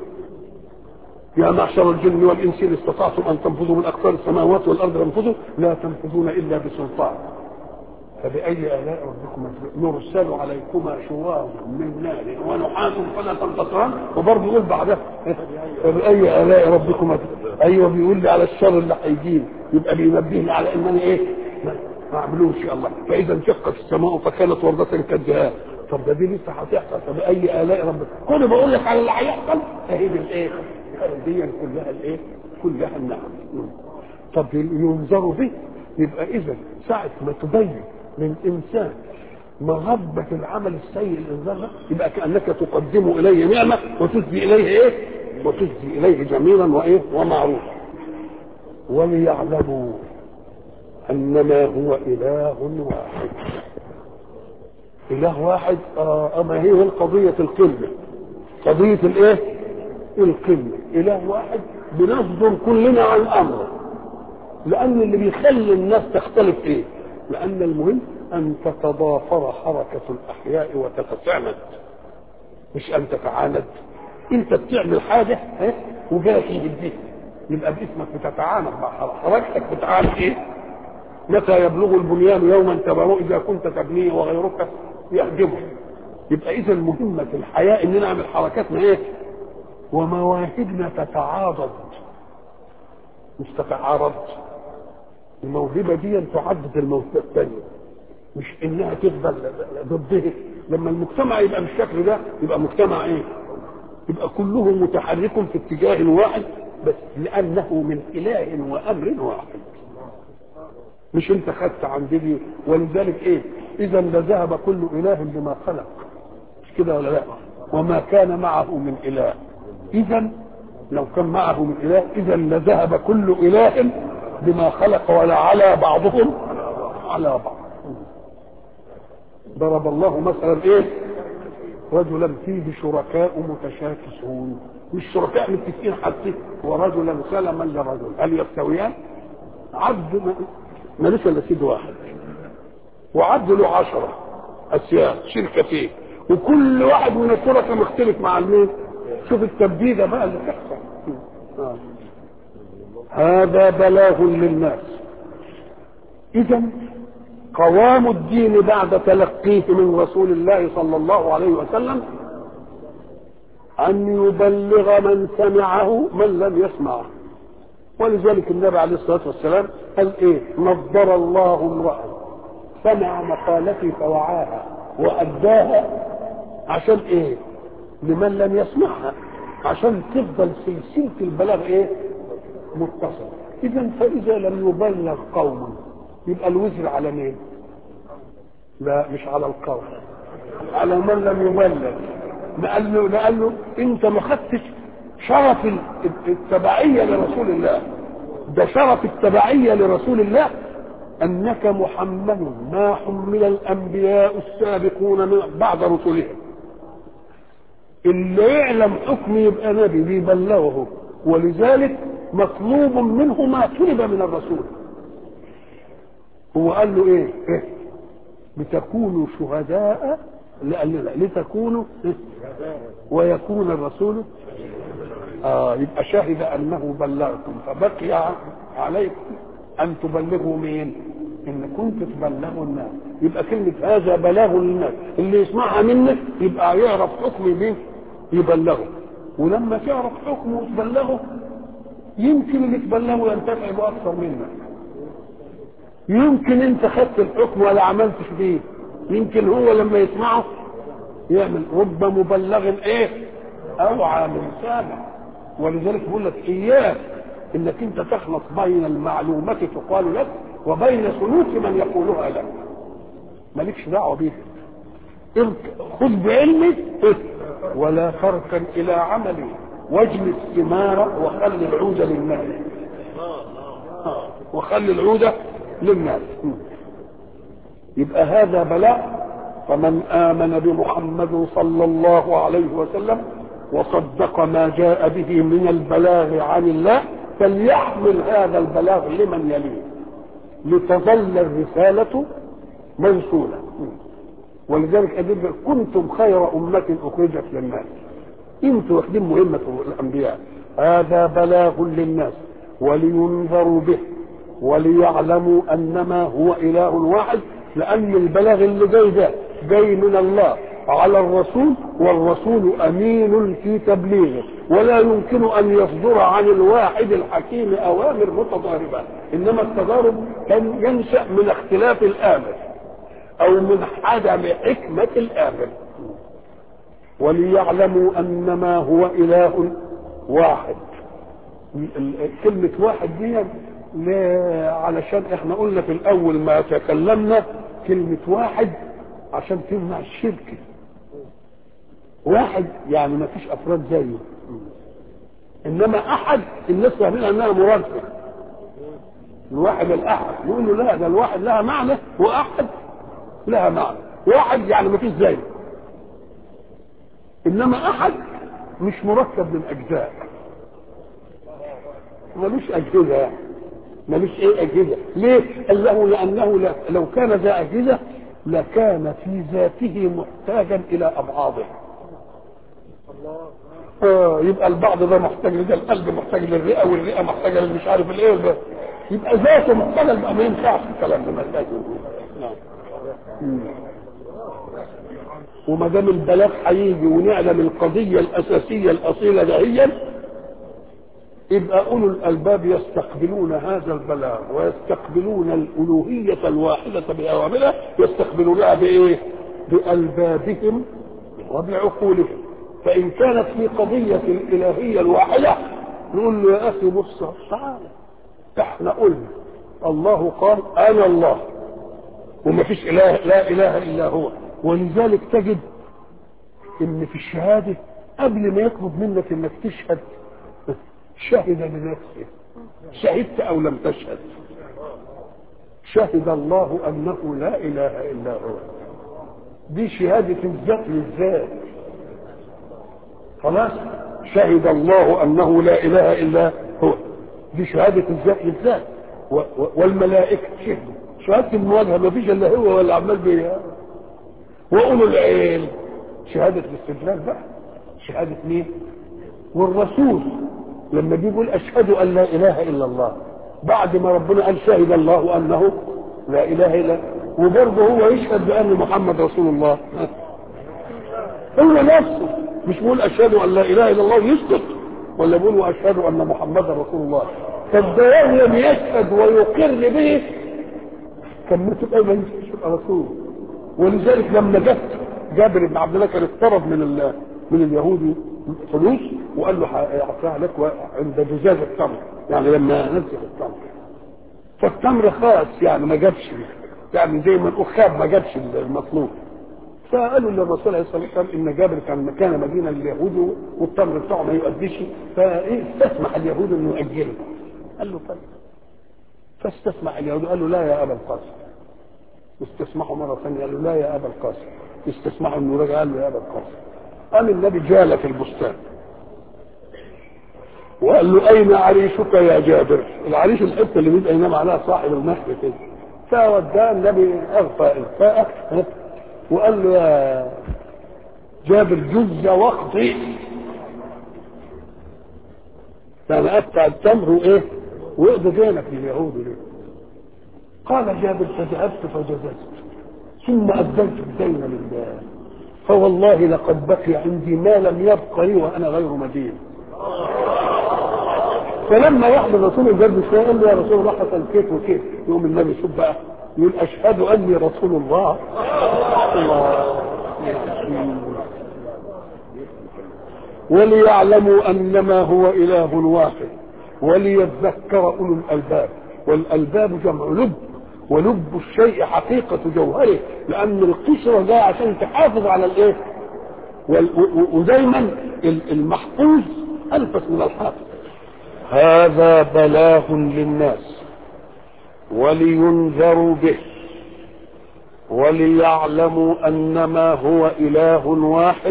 يا معشر الجن والانس ان استطعتم ان تنفذوا من اقطار السماوات والارض فانفذوا لا تنفذون الا بسلطان فبأي آلاء ربكما يرسل عليكما شواظ من نار ونحاس فلا تنتصران وبرضه يقول بعدها فبأي آلاء ربكما أيوه بيقول لي على الشر اللي هيجيب يبقى بينبهني على إن أنا إيه ما أعملوش يا الله فإذا انشقت السماء فكانت وردة كالجهاد طب ده دي لسه هتحصل فبأي آلاء ربك كل بقول لك على اللي هيحصل فهي دي الإيه دي كلها الإيه كلها النعم طب ينظر به يبقى إذا ساعة ما تبين للإنسان مغبة العمل السيء الإنذار ده يبقى كأنك تقدم إليه نعمة وتسدي إليه إيه؟ وتسدي إليه جميلا وإيه؟ ومعروفا وليعلموا أنما هو إله واحد إله واحد آه أما هي القضية القمة قضية الإيه؟ القمة إله واحد بنصدر كلنا عن أمره لأن اللي بيخلي الناس تختلف إيه؟ لأن المهم أن تتضافر حركة الأحياء وتتساند مش أن تتعاند أنت بتعمل حاجة إيه؟ وجالك يجديك يبقى باسمك بتتعاند مع حركتك بتعاند إيه؟ متى يبلغ البنيان يوما تبعه إذا كنت تبنيه وغيرك يهدمه يبقى إذا المهمة في الحياة إن نعمل حركاتنا إيه؟ ومواهبنا تتعاضد مش تتعارض الموهبه دي تعدد الموهبه الثانيه مش انها تفضل ضده لما المجتمع يبقى بالشكل ده يبقى مجتمع ايه يبقى كله متحرك في اتجاه واحد بس لانه من اله وامر واحد مش انت خدت عن دي ولذلك ايه اذا لذهب كل اله بما خلق مش كده ولا لا وما كان معه من اله اذا لو كان معه من اله اذا لذهب كل اله بما خلق ولا على بعضهم على بعض ضرب الله مثلا ايه رجلا فيه شركاء متشاكسون مش شركاء متفقين حتى ورجلا سلما لرجل هل يستويان عبد ماليش الا سيد واحد وعبد له عشرة اسياد شركتين وكل واحد من الشركاء مختلف مع المين شوف التبديده بقى اللي تحصل آه. هذا بلاغ للناس اذا قوام الدين بعد تلقيه من رسول الله صلى الله عليه وسلم ان يبلغ من سمعه من لم يسمعه ولذلك النبي عليه الصلاه والسلام قال ايه نظر الله امرا سمع مقالتي فوعاها واداها عشان ايه لمن لم يسمعها عشان تفضل سلسله البلاغ ايه متصل اذا فاذا لم يبلغ قوم يبقى الوزر على مين لا مش على القوم على من لم يبلغ لقال له لقال له انت ما خدتش شرف التبعيه لرسول الله ده شرف التبعيه لرسول الله انك محمد ما حمل الانبياء السابقون من بعد رسلهم اللي يعلم حكم يبقى نبي بيبلغه ولذلك مطلوب منه ما طلب من الرسول هو قال له ايه, إيه؟ لتكونوا شهداء لتكونوا إيه؟ ويكون الرسول آه يبقى شهد انه بلغكم فبقي عليكم ان تبلغوا مين ان كنت تبلغوا الناس يبقى كلمة هذا بلاغ للناس اللي يسمعها منك يبقى يعرف حكم مين يبلغه ولما تعرف حكمه وتبلغه يمكن اللي تبلغه ينتفع به اكثر منك يمكن انت خدت الحكم ولا عملتش بيه يمكن هو لما يسمعه يعمل رب مبلغ ايه اوعى من سامع ولذلك بقول لك اياك انك انت تخلط بين المعلومات تقال لك وبين سلوك من يقولها لك مالكش دعوه بيه خذ بعلمك ولا فرقا الى عملي واجل الثمار وخل العود للناس وخل العود للناس يبقى هذا بلاء فمن آمن بمحمد صلى الله عليه وسلم وصدق ما جاء به من البلاغ عن الله فليحمل هذا البلاغ لمن يليه لتظل الرسالة منصولة ولذلك أدب كنتم خير أمة أخرجت للناس انتوا واخدين مهمة الأنبياء هذا بلاغ للناس ولينذروا به وليعلموا أنما هو إله واحد لأن البلاغ اللي جاي ده جاي من الله على الرسول والرسول أمين في تبليغه ولا يمكن أن يصدر عن الواحد الحكيم أوامر متضاربة إنما التضارب كان ينشأ من اختلاف الآمر أو من عدم حكمة الآمر وليعلموا أنما هو إله واحد كلمة واحد دي علشان احنا قلنا في الأول ما تكلمنا كلمة واحد عشان تمنع الشرك واحد يعني ما فيش افراد زيه انما احد الناس فاهمين انها مرادفه الواحد الاحد يقول له لا ده الواحد لها معنى واحد لها معنى واحد يعني ما فيش زيه انما احد مش مركب من اجزاء ملوش اجهزه يعني ملوش ايه اجهزه ليه قال له لانه لو كان ذا اجهزه لكان في ذاته محتاجا الى ابعاضه آه يبقى البعض ده محتاج لده القلب محتاج للرئه والرئه محتاجه للمش عارف الايه والبقى. يبقى ذاته محتاجه يبقى ما ينفعش الكلام ده محتاج نعم وما دام البلاغ هيجي ونعلم القضيه الاساسيه الاصيله دهيا يبقى اولو الالباب يستقبلون هذا البلاغ ويستقبلون الالوهيه الواحده باوامرها يستقبلونها بايه؟ بألبابهم وبعقولهم فإن كانت في قضية الإلهية الواحدة نقول له يا أخي بص تعالى احنا قلنا الله قال أنا الله وما فيش إله لا إله إلا هو ولذلك تجد إن في الشهادة قبل ما يطلب منك إنك تشهد شهد لنفسه شهدت أو لم تشهد شهد الله أنه لا إله إلا هو دي شهادة الذات للذات خلاص شهد الله أنه لا إله إلا هو دي شهادة الذات للذات و- و- والملائكة شهدوا شهادة المواجهة ما فيش إلا هو ولا عمال بيها وأولو العلم شهادة الاستدلال بقى شهادة مين؟ والرسول لما بيقول أشهد أن لا إله إلا الله بعد ما ربنا قال شهد الله أنه لا إله إلا وبرضه هو يشهد بأن محمد رسول الله هو نفسه مش بيقول أشهد أن لا إله إلا الله يسكت ولا بيقول وأشهد أن محمدا رسول الله فالدوام لم يشهد ويقر به كان ما تبقى ما يبقى رسول ولذلك لما جت جابر بن عبد الله كان اقترض من ال- من اليهودي فلوس وقال له هيعطيها لك عند جزاز التمر يعني لما نزل التمر فالتمر خاص يعني ما جابش يعني زي ما نقول خاب ما جابش المطلوب فقالوا للرسول عليه الصلاه والسلام ان جابر كان مكان مدينه لليهود والتمر بتاعه ما يؤديش فاستسمح اليهود انه ياجله قال له طيب فاستسمح اليهود قال له لا يا ابا القاسم استسمحوا مره ثانيه قال له لا يا ابا القاسم استسمحوا انه رجع قال له يا ابا القاسم قام النبي جال في البستان وقال له اين عريشك يا جابر العريش الحته اللي بيبقى ينام عليها صاحب النخل كده فوداه النبي اغفى الفاء وقال له يا جابر جز وقتي يعني قطع التمر وايه ويقضي دينك لليهود ليه قال جابر فذهبت فجززت ثم اديت الدين لله فوالله لقد بقي عندي ما لم يبق لي وانا غير مدين فلما يحضر رسول الله جاب شويه قال له يا رسول الله حصل كيف وكيف يقوم النبي شوف بقى يقول اشهد اني رسول الله الله وليعلموا انما هو اله واحد وليذكر اولو الالباب والالباب جمع لب ولب الشيء حقيقة جوهره لأن القشرة ده عشان تحافظ على الإيه؟ وال- و- و- ودايما ال- المحفوظ ألفت من الحافظ هذا بلاغ للناس ولينذروا به وليعلموا أنما هو إله واحد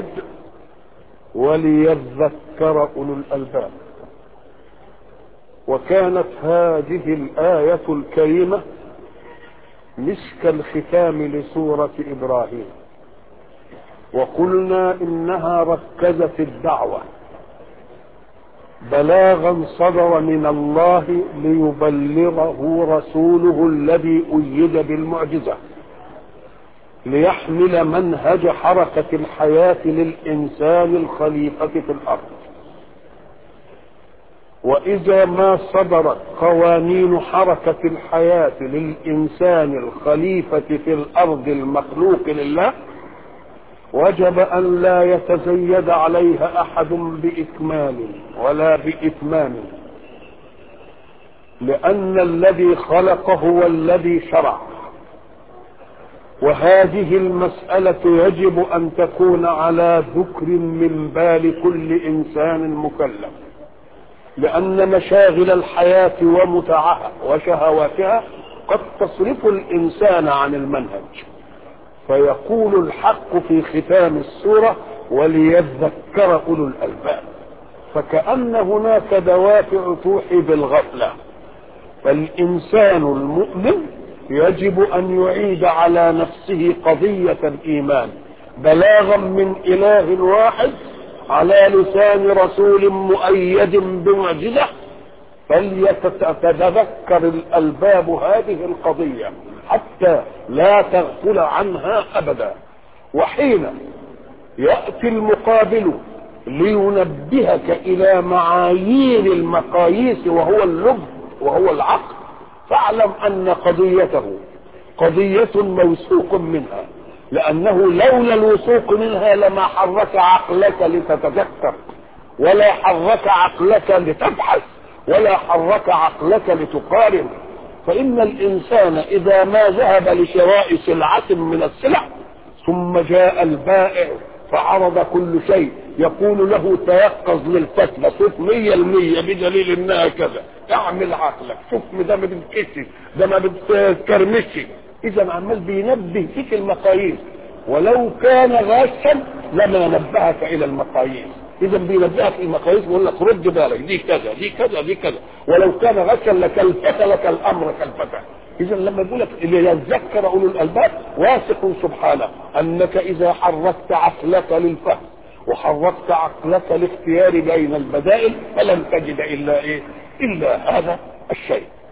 وليذكر أولو الألباب وكانت هذه الآية الكريمة مسك الختام لسورة إبراهيم وقلنا إنها ركزت الدعوة بلاغا صدر من الله ليبلغه رسوله الذي أيد بالمعجزة ليحمل منهج حركة الحياة للإنسان الخليفة في الأرض وإذا ما صدرت قوانين حركة الحياة للإنسان الخليفة في الأرض المخلوق لله وجب أن لا يتزيد عليها أحد بإكمال ولا بإتمام لأن الذي خلق هو الذي شرع وهذه المسألة يجب أن تكون على ذكر من بال كل إنسان مكلف لأن مشاغل الحياة ومتعها وشهواتها قد تصرف الإنسان عن المنهج فيقول الحق في ختام السورة وليذكر أولو الألباب فكأن هناك دوافع توحي بالغفلة فالإنسان المؤمن يجب أن يعيد على نفسه قضية الإيمان بلاغا من إله واحد على لسان رسول مؤيد بمعجزة فليتذكر الألباب هذه القضية حتى لا تغفل عنها أبدا وحين يأتي المقابل لينبهك إلى معايير المقاييس وهو اللب وهو العقل فاعلم أن قضيته قضية موثوق منها لأنه لولا الوثوق منها لما حرك عقلك لتتذكر ولا حرك عقلك لتبحث ولا حرك عقلك لتقارن فإن الإنسان إذا ما ذهب لشراء سلعة من السلع ثم جاء البائع فعرض كل شيء يقول له تيقظ للفتوى شوف مية المية بدليل انها كذا اعمل عقلك شوف ده ما بتكشف ده ما بتكرمش اذا عمال بينبه فيك المقاييس ولو كان غاشا لما نبهك الى المقاييس اذا بينبهك المقاييس ويقول لك رد بالك دي كذا دي كذا دي كذا ولو كان غشا لكلفت لك الامر كالفتى اذا لما يقول لك ليذكر اولو الالباب واثق سبحانه انك اذا حركت عقلك للفهم وحركت عقلك لاختيار بين البدائل فلن تجد الا ايه الا هذا الشيء